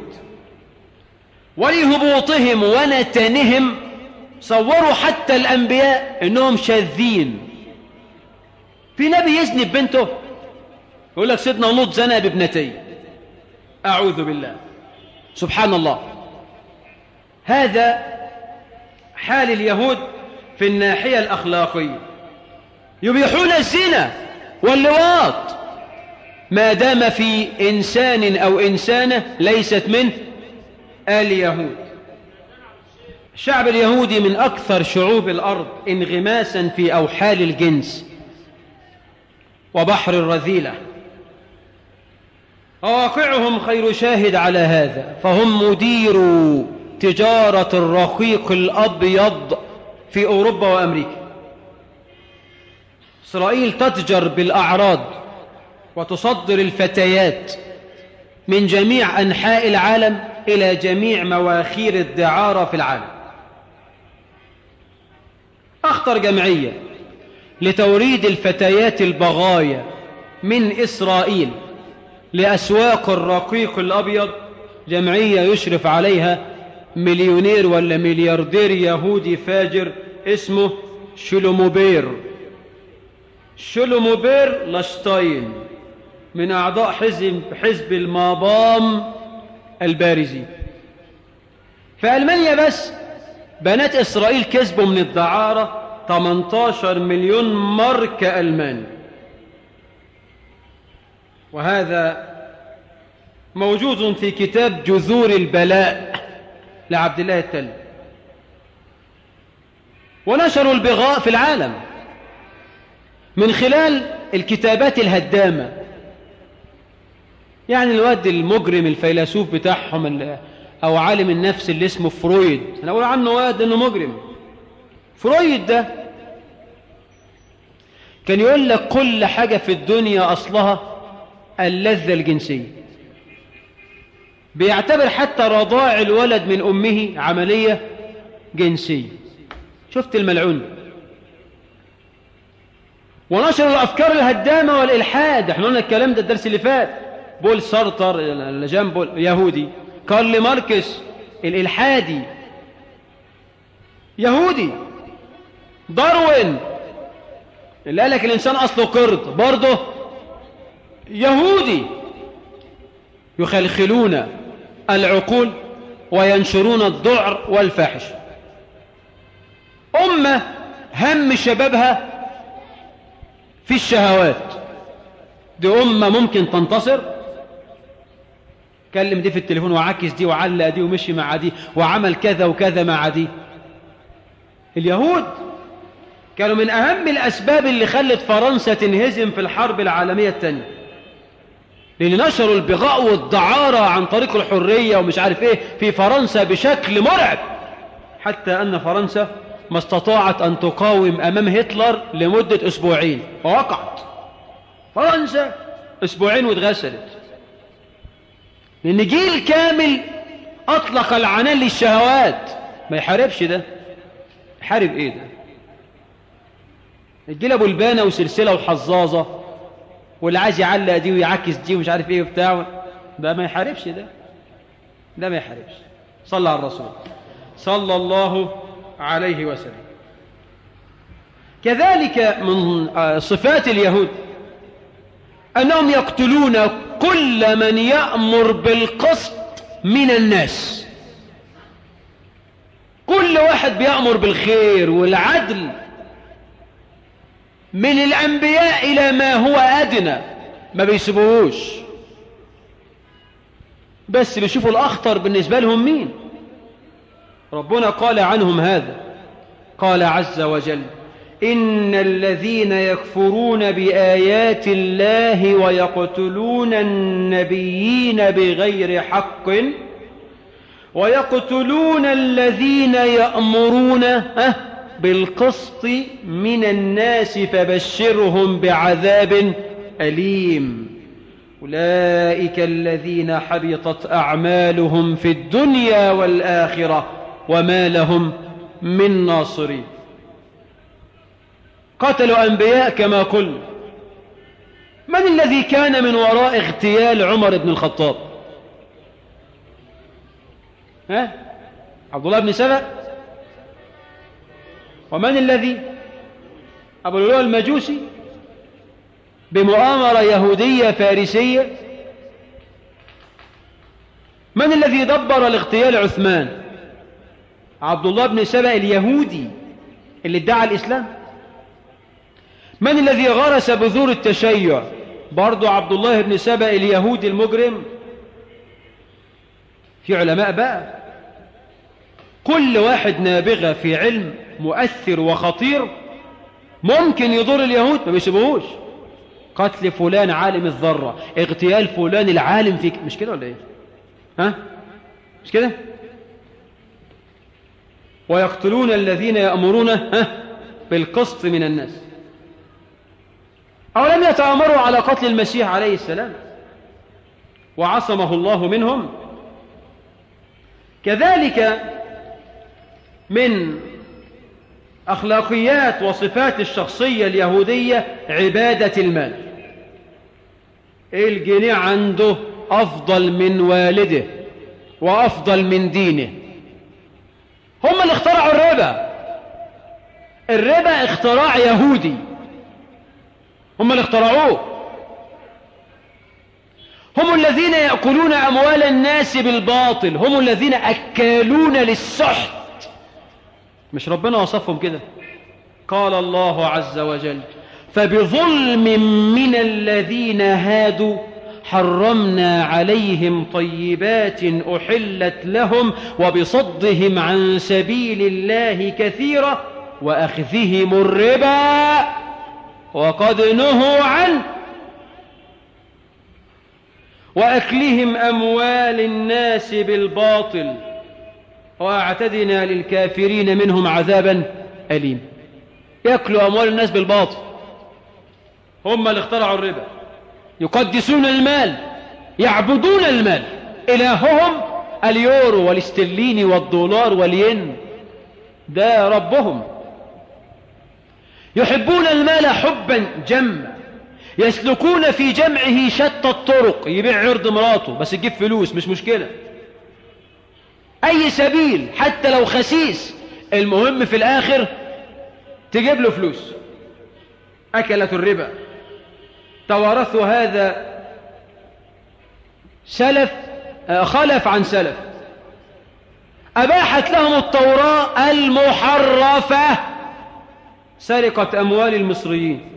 ولهبوطهم ونتنهم صوروا حتى الأنبياء إنهم شاذين في نبي يزني ببنته يقول لك سيدنا لوط زنى بابنتي أعوذ بالله سبحان الله هذا حال اليهود في الناحية الأخلاقية يبيحون الزنا واللواط ما دام في إنسان أو إنسانة ليست منه اليهود الشعب اليهودي من أكثر شعوب الأرض انغماسا في أوحال الجنس وبحر الرذيلة وواقعهم خير شاهد على هذا فهم مدير تجارة الرقيق الأبيض في أوروبا وأمريكا إسرائيل تتجر بالأعراض وتصدر الفتيات من جميع أنحاء العالم إلى جميع مواخير الدعارة في العالم أخطر جمعية لتوريد الفتيات البغايا من إسرائيل لأسواق الرقيق الأبيض جمعية يشرف عليها مليونير ولا ملياردير يهودي فاجر اسمه شلوموبير شلوموبير لاشتاين من أعضاء حزب, حزب المابام البارزي في ألمانيا بس بنات إسرائيل كسبوا من الدعارة 18 مليون مارك ألماني وهذا موجود في كتاب جذور البلاء لعبد الله التل ونشروا البغاء في العالم من خلال الكتابات الهدامة يعني الواد المجرم الفيلسوف بتاعهم أو عالم النفس اللي اسمه فرويد أنا أقول عنه واد أنه مجرم فرويد ده كان يقول لك كل حاجة في الدنيا أصلها اللذة الجنسية بيعتبر حتى رضاع الولد من أمه عملية جنسية شفت الملعون ونشر الأفكار الهدامة والإلحاد احنا قلنا الكلام ده الدرس اللي فات بول سارتر لجان بول يهودي كارل ماركس الإلحادي يهودي داروين اللي قال لك الإنسان أصله قرد برضه يهودي يخلخلون العقول وينشرون الذعر والفاحش أمة هم شبابها في الشهوات دي أمة ممكن تنتصر كلم دي في التليفون وعكس دي وعلق دي ومشي مع دي وعمل كذا وكذا مع دي اليهود كانوا من أهم الأسباب اللي خلت فرنسا تنهزم في الحرب العالمية الثانية لأن نشروا البغاء والدعارة عن طريق الحرية ومش عارف إيه في فرنسا بشكل مرعب حتى أن فرنسا ما استطاعت أن تقاوم أمام هتلر لمدة أسبوعين ووقعت فرنسا أسبوعين واتغسلت لأن جيل كامل أطلق العنان للشهوات ما يحاربش ده يحارب إيه ده الجيل أبو البانة وسلسلة وحظاظة واللي عايز يعلق دي ويعكس دي ومش عارف ايه وبتاع ده ما يحاربش ده ده ما يحاربش صلى على الرسول صلى الله عليه وسلم كذلك من صفات اليهود أنهم يقتلون كل من يأمر بالقسط من الناس كل واحد بيأمر بالخير والعدل من الأنبياء إلى ما هو أدنى ما بيسيبوهوش بس بيشوفوا الأخطر بالنسبة لهم مين ربنا قال عنهم هذا قال عز وجل إن الذين يكفرون بآيات الله ويقتلون النبيين بغير حق ويقتلون الذين يأمرون بالقسط من الناس فبشرهم بعذاب أليم أولئك الذين حبطت أعمالهم في الدنيا والآخرة وما لهم من ناصرين قتلوا أنبياء كما قلنا من الذي كان من وراء اغتيال عمر بن الخطاب ها عبد الله بن سبأ ومن الذي أبو اللؤلؤ المجوسي بمؤامرة يهودية فارسية من الذي دبر الاغتيال عثمان عبد الله بن سبأ اليهودي اللي ادعى الإسلام من الذي غرس بذور التشيع برضو عبد الله بن سبأ اليهودي المجرم في علماء بقى كل واحد نابغة في علم مؤثر وخطير ممكن يضر اليهود ما بيسيبوهوش قتل فلان عالم الذرة اغتيال فلان العالم فيك مش كده ولا ايه ها مش كده ويقتلون الذين يأمرون ها بالقسط من الناس أو لم يتآمروا على قتل المسيح عليه السلام وعصمه الله منهم كذلك من أخلاقيات وصفات الشخصية اليهودية عبادة المال الجنيه عنده أفضل من والده وأفضل من دينه هم اللي اخترعوا الربا الربا اختراع يهودي هم اللي اخترعوه هم الذين يأكلون أموال الناس بالباطل هم الذين أكالون للسحت مش ربنا وصفهم كده قال الله عز وجل فبظلم من الذين هادوا حرمنا عليهم طيبات أحلت لهم وبصدهم عن سبيل الله كثيرا وأخذهم الربا وقد نهوا عنه وأكلهم أموال الناس بالباطل وأعتدنا للكافرين منهم عذابا أليم يأكلوا أموال الناس بالباطل هم اللي اخترعوا الربا يقدسون المال يعبدون المال إلههم اليورو والاسترليني والدولار والين ده ربهم يحبون المال حبا جما يسلكون في جمعه شتى الطرق يبيع عرض مراته بس يجيب فلوس مش مشكلة أي سبيل حتى لو خسيس المهم في الآخر تجيب له فلوس أكلت الربا توارثوا هذا سلف خلف عن سلف أباحت لهم التوراة المحرفة سرقة أموال المصريين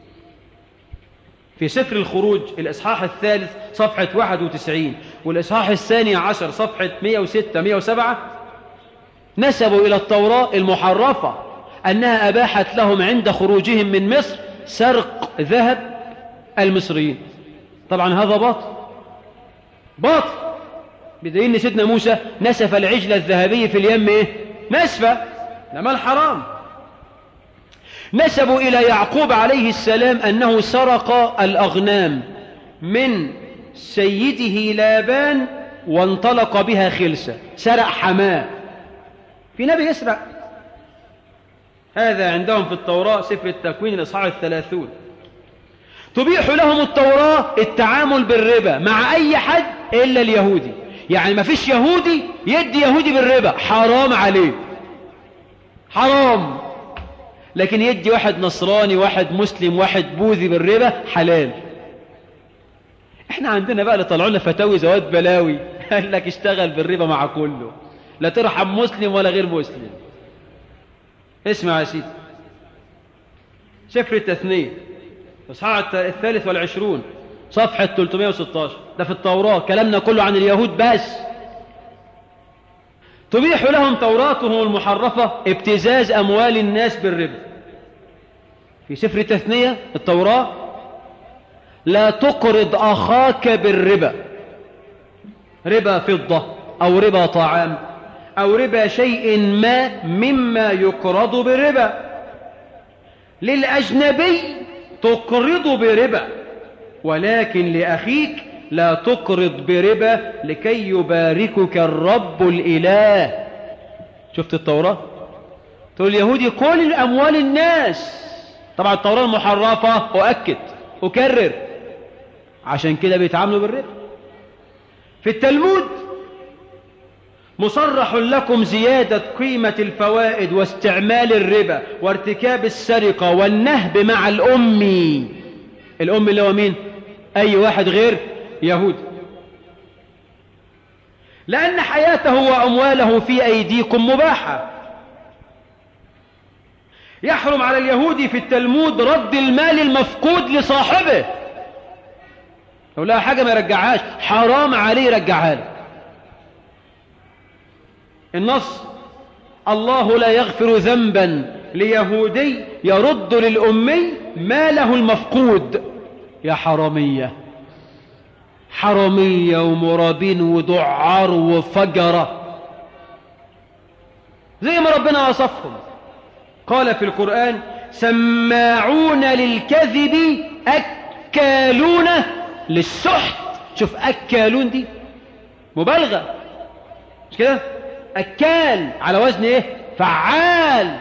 في سفر الخروج الإصحاح الثالث صفحة 91 والإصحاح الثاني عشر صفحة 106 107 نسبوا إلى التوراة المحرفة أنها أباحت لهم عند خروجهم من مصر سرق ذهب المصريين طبعا هذا باطل باطل بدليل ان سيدنا موسى نسف العجل الذهبي في اليم ايه نسفه ده مال حرام نسبوا إلى يعقوب عليه السلام أنه سرق الأغنام من سيده لابان وانطلق بها خلسة سرق حماه في نبي يسرق هذا عندهم في التوراة سفر التكوين الإصحاح الثلاثون تبيح لهم التوراة التعامل بالربا مع أي حد إلا اليهودي يعني ما فيش يهودي يدي يهودي بالربا حرام عليه حرام لكن يدي واحد نصراني واحد مسلم واحد بوذي بالربا حلال احنا عندنا بقى اللي طلعوا لنا فتاوي زواد بلاوي قال لك اشتغل بالربا مع كله لا ترحم مسلم ولا غير مسلم اسمع يا سيدي سفر التثنية اصحاح الثالث والعشرون صفحة 316 ده في التوراة كلامنا كله عن اليهود بس تبيح لهم توراتهم المحرفة ابتزاز أموال الناس بالربا في سفر التثنية التوراة لا تقرض أخاك بالربا ربا فضة أو ربا طعام أو ربا شيء ما مما يقرض بالربا للأجنبي تقرض بربا ولكن لأخيك لا تقرض بربا لكي يباركك الرب الإله شفت التوراة تقول اليهودي كل أموال الناس طبعا التوراة المحرفة أؤكد أكرر عشان كده بيتعاملوا بالربا في التلمود مصرح لكم زيادة قيمة الفوائد واستعمال الربا وارتكاب السرقة والنهب مع الأمي الأم اللي هو مين أي واحد غير يهود لأن حياته وأمواله في أيديكم مباحة يحرم على اليهود في التلمود رد المال المفقود لصاحبه لو لها حاجة ما يرجعهاش حرام عليه يرجعها له النص الله لا يغفر ذنبا ليهودي يرد للأمي ماله المفقود يا حرامية حرامية ومرابين ودعار وفجرة زي ما ربنا وصفهم قال في القرآن سماعون للكذب أكالون للسحت شوف أكالون دي مبالغة مش كده أكال على وزن إيه فعال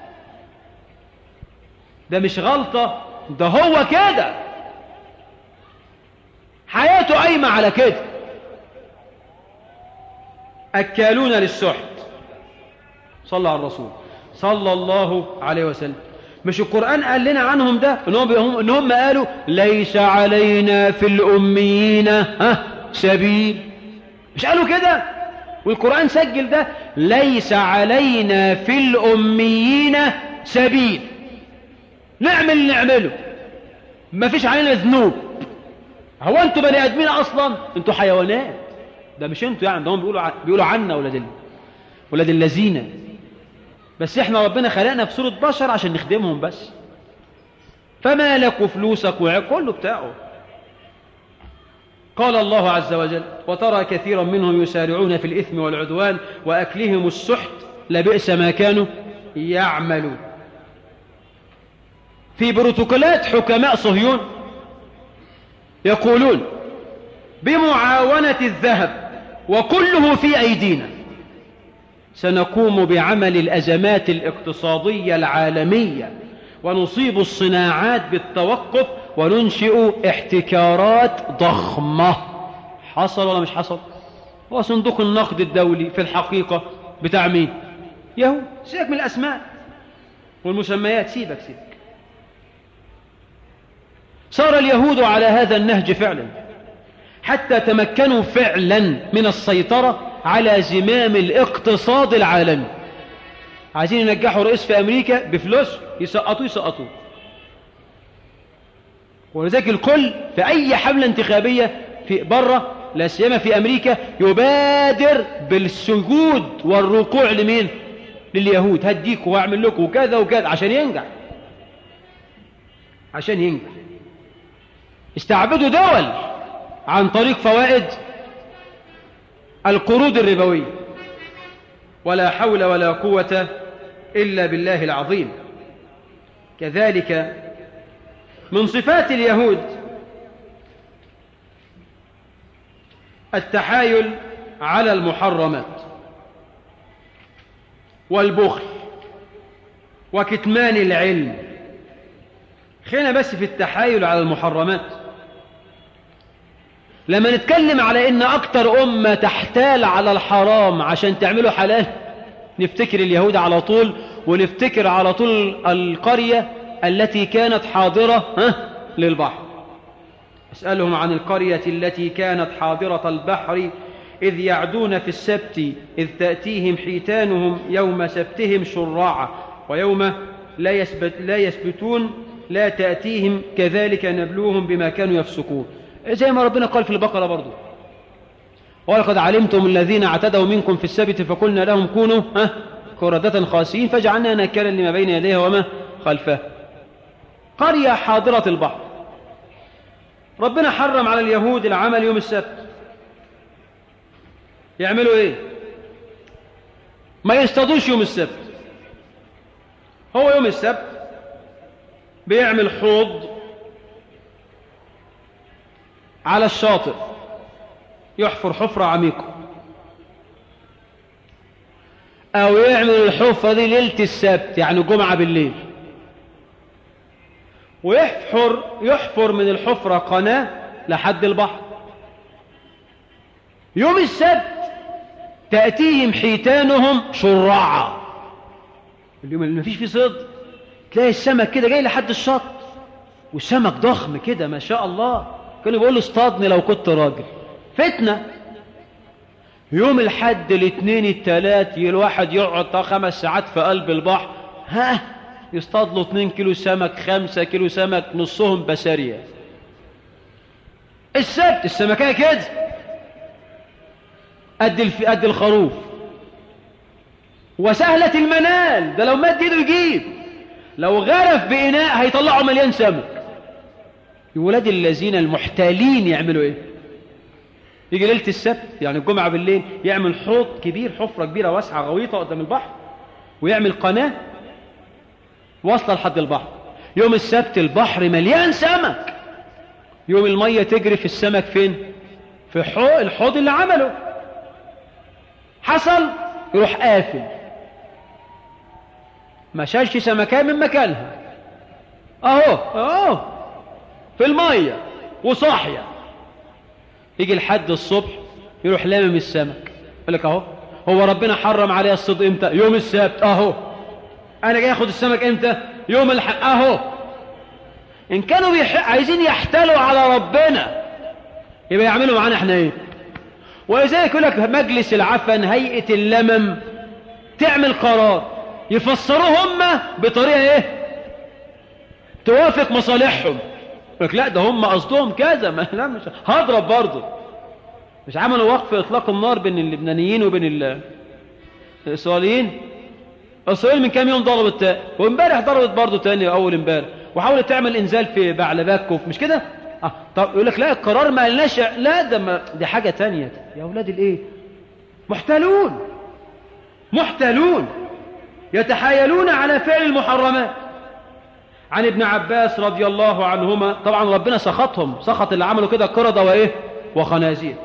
ده مش غلطة ده هو كده حياته قايمة على كده أكالون للسحت صلى على الرسول صلى الله عليه وسلم مش القرآن قال لنا عنهم ده إن هم, إن هم قالوا ليس علينا في الأميين ها سبيل مش قالوا كده والقرآن سجل ده ليس علينا في الأميين سبيل نعمل اللي نعمله ما فيش علينا ذنوب هو انتوا بني ادمين اصلا انتوا حيوانات ده مش انتوا يعني ده هم بيقولوا بيقولوا عنا ولاد ال... ولاد الذين بس احنا ربنا خلقنا في صورة بشر عشان نخدمهم بس فما لك وفلوسك وكله بتاعه قال الله عز وجل وترى كثيرا منهم يسارعون في الإثم والعدوان وأكلهم السحت لبئس ما كانوا يعملون في بروتوكولات حكماء صهيون يقولون بمعاونة الذهب وكله في أيدينا سنقوم بعمل الأزمات الاقتصادية العالمية ونصيب الصناعات بالتوقف وننشئ احتكارات ضخمة حصل ولا مش حصل هو صندوق النقد الدولي في الحقيقة بتاع مين يهو سيبك من الأسماء والمسميات سيبك سيبك صار اليهود على هذا النهج فعلا حتى تمكنوا فعلا من السيطرة على زمام الاقتصاد العالمي عايزين ينجحوا رئيس في أمريكا بفلوس يسقطوا يسقطوا ولذلك الكل في أي حملة انتخابية في بره لا سيما في أمريكا يبادر بالسجود والركوع لمين لليهود هديكوا واعمل لكم وكذا وكذا عشان ينجح عشان ينجح استعبدوا دول عن طريق فوائد القروض الربوية ولا حول ولا قوة إلا بالله العظيم كذلك من صفات اليهود التحايل على المحرمات والبخل وكتمان العلم خلينا بس في التحايل على المحرمات لما نتكلم على ان اكتر امة تحتال على الحرام عشان تعمله حلال نفتكر اليهود على طول ونفتكر على طول القرية التي كانت حاضرة ها للبحر اسألهم عن القرية التي كانت حاضرة البحر إذ يعدون في السبت إذ تأتيهم حيتانهم يوم سبتهم شراعا ويوم لا, يسبت لا يسبتون لا تأتيهم كذلك نبلوهم بما كانوا يفسقون زي ما ربنا قال في البقرة برضو ولقد علمتم الذين اعتدوا منكم في السبت فقلنا لهم كونوا ها كردة خاسئين فجعلنا نكالا لما بين يديها وما خلفها قرية حاضرة البحر ربنا حرم على اليهود العمل يوم السبت يعملوا ايه ما يصطادوش يوم السبت هو يوم السبت بيعمل حوض على الشاطئ يحفر حفرة عميقة أو يعمل الحفرة دي ليلة السبت يعني جمعة بالليل ويحفر يحفر من الحفرة قناة لحد البحر يوم السبت تأتيهم حيتانهم شرعا اليوم اللي مفيش فيه صيد تلاقي السمك كده جاي لحد الشط والسمك ضخم كده ما شاء الله كانوا بيقولوا اصطادني لو كنت راجل فتنة يوم الحد الاثنين الثلاث الواحد يقعد خمس ساعات في قلب البحر ها يصطاد له 2 كيلو سمك 5 كيلو سمك نصهم بسارية السبت السمكية كده قد الف... قد الخروف وسهلة المنال ده لو مد ايده يجيب لو غرف بإناء هيطلعه مليان سمك الولاد الذين المحتالين يعملوا ايه يجي ليلة السبت يعني الجمعة بالليل يعمل حوض كبير حفرة كبيرة واسعة غويطة قدام البحر ويعمل قناة واصلة لحد البحر يوم السبت البحر مليان سمك يوم المية تجري في السمك فين في حوض الحوض اللي عمله حصل يروح قافل ما شالش سمكة من مكانها اهو اهو في المية وصاحية يجي لحد الصبح يروح لامم السمك يقول لك اهو هو ربنا حرم عليه الصيد امتى يوم السبت اهو انا جاي اخد السمك امتى يوم الحق اهو ان كانوا بيح... عايزين يحتلوا على ربنا يبقى يعملوا معانا احنا ايه ولذلك يقول لك مجلس العفن هيئة اللمم تعمل قرار يفسروه هم بطريقة ايه توافق مصالحهم يقول لك لا ده هم قصدهم كذا ما لا مش هضرب برضه مش عملوا وقف اطلاق النار بين اللبنانيين وبين الاسرائيليين اسرائيل من كام يوم ضربت تاني وامبارح ضربت برضه تاني اول امبارح وحاولت تعمل انزال في بعلباك كوف مش كده اه طب يقول لك لا القرار ما لناش لا ده ما دي حاجه تانية يا اولاد الايه محتالون محتالون يتحايلون على فعل المحرمات عن ابن عباس رضي الله عنهما طبعا ربنا سخطهم سخط اللي عملوا كده قردة وايه وخنازير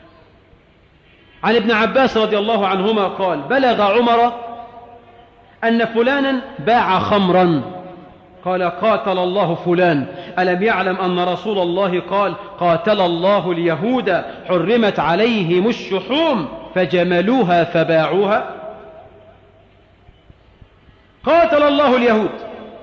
عن ابن عباس رضي الله عنهما قال بلغ عمر أن فلانا باع خمرا قال قاتل الله فلان ألم يعلم أن رسول الله قال قاتل الله اليهود حرمت عليهم الشحوم فجملوها فباعوها قاتل الله اليهود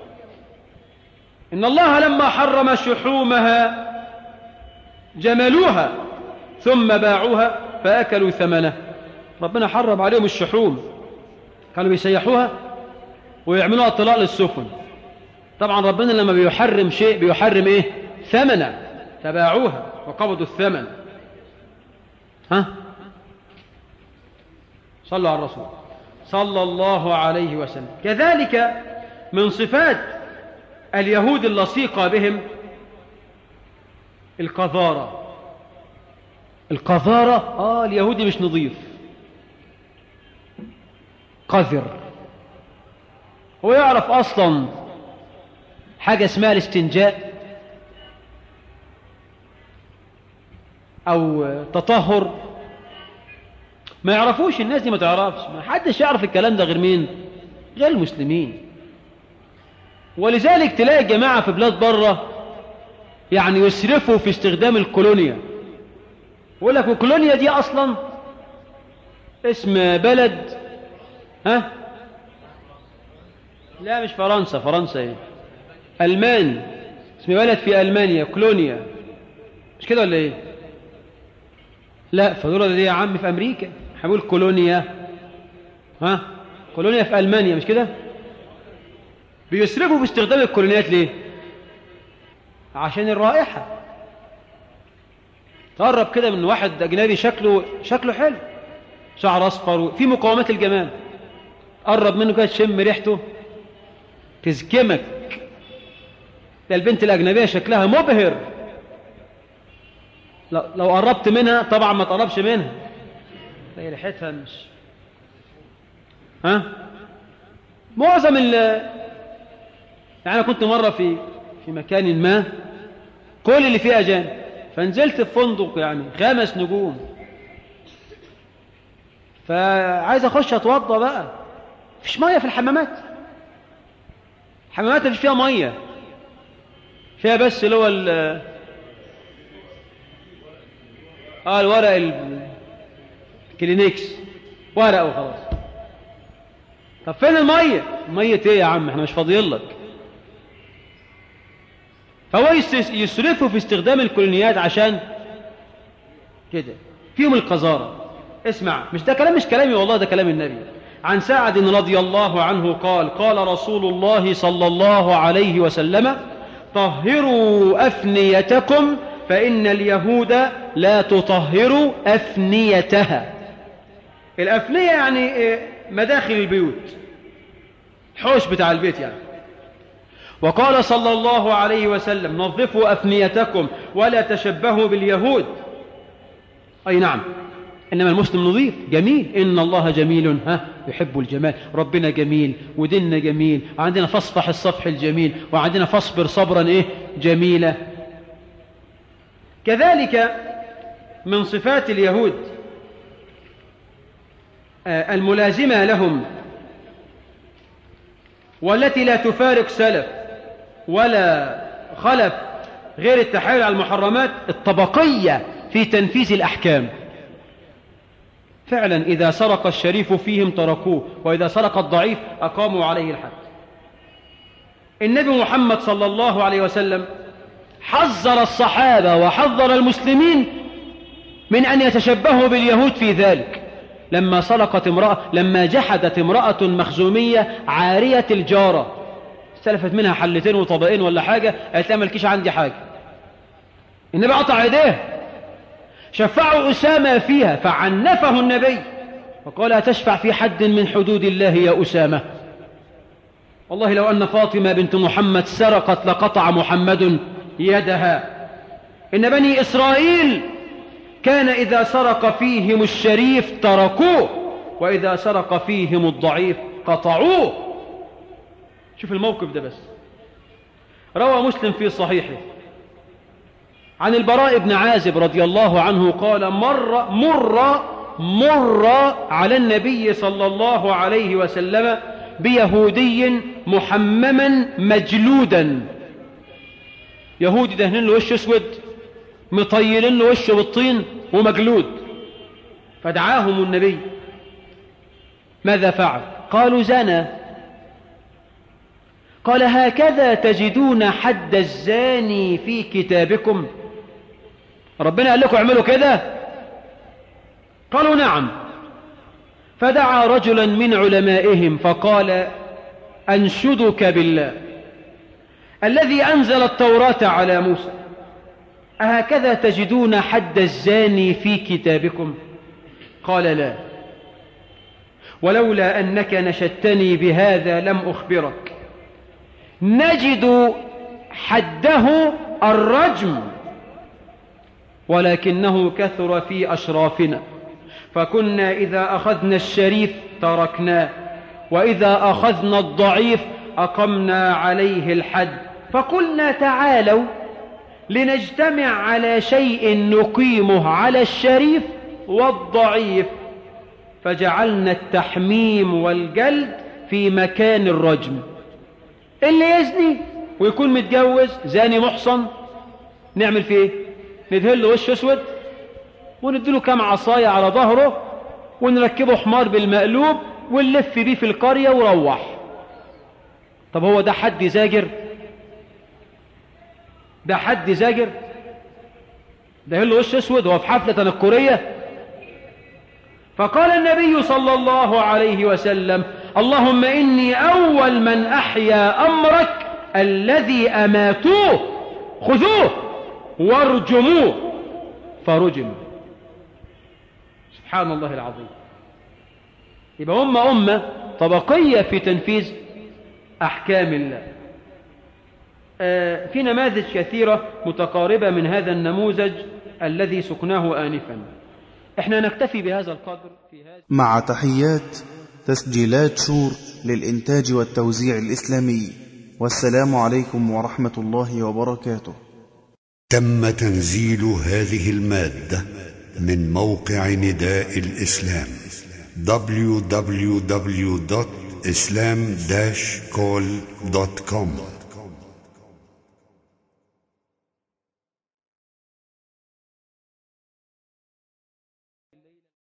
إن الله لما حرم شحومها جملوها ثم باعوها فأكلوا ثمنه ربنا حرم عليهم الشحوم كانوا بيسيحوها ويعملوها اطلاق للسفن طبعا ربنا لما بيحرم شيء بيحرم ايه ثمنه فباعوها وقبضوا الثمن ها صلوا على الرسول صلى الله عليه وسلم كذلك من صفات اليهود اللصيقة بهم القذارة القذارة آه اليهودي مش نظيف قذر هو يعرف أصلا حاجة اسمها الاستنجاء أو تطهر ما يعرفوش الناس دي ما تعرفش ما حدش يعرف الكلام ده غير مين غير المسلمين ولذلك تلاقي الجماعة في بلاد بره يعني يسرفوا في استخدام الكولونيا يقول لك الكولونيا دي أصلا اسم بلد ها لا مش فرنسا فرنسا ايه ألمان اسم بلد في ألمانيا كولونيا مش كده ولا ايه لا فدول دي يا عم في أمريكا هقول كولونيا ها كولونيا في ألمانيا مش كده بيسرفوا باستخدام الكولونيات ليه عشان الرائحة تقرب كده من واحد أجنبي شكله شكله حلو شعر أصفر في مقاومات الجمال قرب منه كده تشم ريحته تزكمك ده البنت الأجنبية شكلها مبهر لو قربت منها طبعا ما تقربش منها هي ريحتها مش ها معظم ال يعني أنا كنت مرة في في مكان ما كل اللي فيه أجانب فنزلت في فندق يعني خمس نجوم فعايز أخش أتوضى بقى مفيش مية في الحمامات الحمامات مفيش فيها مية فيها بس اللي هو ال اه الورق الكلينكس ورق وخلاص طب فين المية مية ايه يا عم احنا مش فاضيين لك فهو يسرفوا في استخدام الكولونيات عشان كده فيهم القذارة اسمع مش ده كلام مش كلامي والله ده كلام النبي عن سعد رضي الله عنه قال قال رسول الله صلى الله عليه وسلم طهروا أفنيتكم فإن اليهود لا تطهر أفنيتها الأفنية يعني مداخل البيوت حوش بتاع البيت يعني وقال صلى الله عليه وسلم نظفوا أفنيتكم ولا تشبهوا باليهود أي نعم إنما المسلم نظيف جميل إن الله جميل ها يحب الجمال ربنا جميل وديننا جميل وعندنا فاصفح الصفح الجميل وعندنا فاصبر صبرا إيه جميلة كذلك من صفات اليهود الملازمة لهم والتي لا تفارق سلف ولا خلف غير التحايل على المحرمات الطبقية في تنفيذ الأحكام فعلا إذا سرق الشريف فيهم تركوه وإذا سرق الضعيف أقاموا عليه الحد النبي محمد صلى الله عليه وسلم حذر الصحابة وحذر المسلمين من أن يتشبهوا باليهود في ذلك لما سرقت امرأة لما جحدت امرأة مخزومية عارية الجارة استلفت منها حلتين وطبقين ولا حاجة قالت لها مالكيش عندي حاجة النبي قطع يديه شفعوا أسامة فيها فعنفه النبي وقال أتشفع في حد من حدود الله يا أسامة والله لو أن فاطمة بنت محمد سرقت لقطع محمد يدها إن بني إسرائيل كان إذا سرق فيهم الشريف تركوه وإذا سرق فيهم الضعيف قطعوه شوف الموقف ده بس روى مسلم في صحيحه عن البراء بن عازب رضي الله عنه قال مر مر مر على النبي صلى الله عليه وسلم بيهودي محمما مجلودا يهودي دهنين له وش اسود مطيلين له وشه بالطين ومجلود فدعاهم النبي ماذا فعل قالوا زنى قال هكذا تجدون حد الزاني في كتابكم ربنا قال لكم اعملوا كده قالوا نعم فدعا رجلا من علمائهم فقال أنشدك بالله الذي أنزل التوراة على موسى أهكذا تجدون حد الزاني في كتابكم قال لا ولولا أنك نشدتني بهذا لم أخبرك نجد حده الرجم ولكنه كثر في أشرافنا فكنا إذا أخذنا الشريف تركناه وإذا أخذنا الضعيف أقمنا عليه الحد فقلنا تعالوا لنجتمع على شيء نقيمه على الشريف والضعيف فجعلنا التحميم والجلد في مكان الرجم اللي يزني ويكون متجوز زاني محصن نعمل فيه ايه ندهن له وش اسود ونديله كام عصايه على ظهره ونركبه حمار بالمقلوب ونلف بيه في القريه وروح طب هو ده حد زاجر ده حد زاجر ده له وش اسود هو في حفله تنكريه فقال النبي صلى الله عليه وسلم اللهم إني أول من أحيا أمرك الذي أماتوه خذوه وارجموه فرجم سبحان الله العظيم يبقى هم أمة طبقية في تنفيذ أحكام الله آه في نماذج كثيرة متقاربة من هذا النموذج الذي سكناه آنفا احنا نكتفي بهذا القدر في هذا مع تحيات تسجيلات شور للإنتاج والتوزيع الإسلامي والسلام عليكم ورحمة الله وبركاته تم تنزيل هذه المادة من موقع نداء الإسلام www.islam-call.com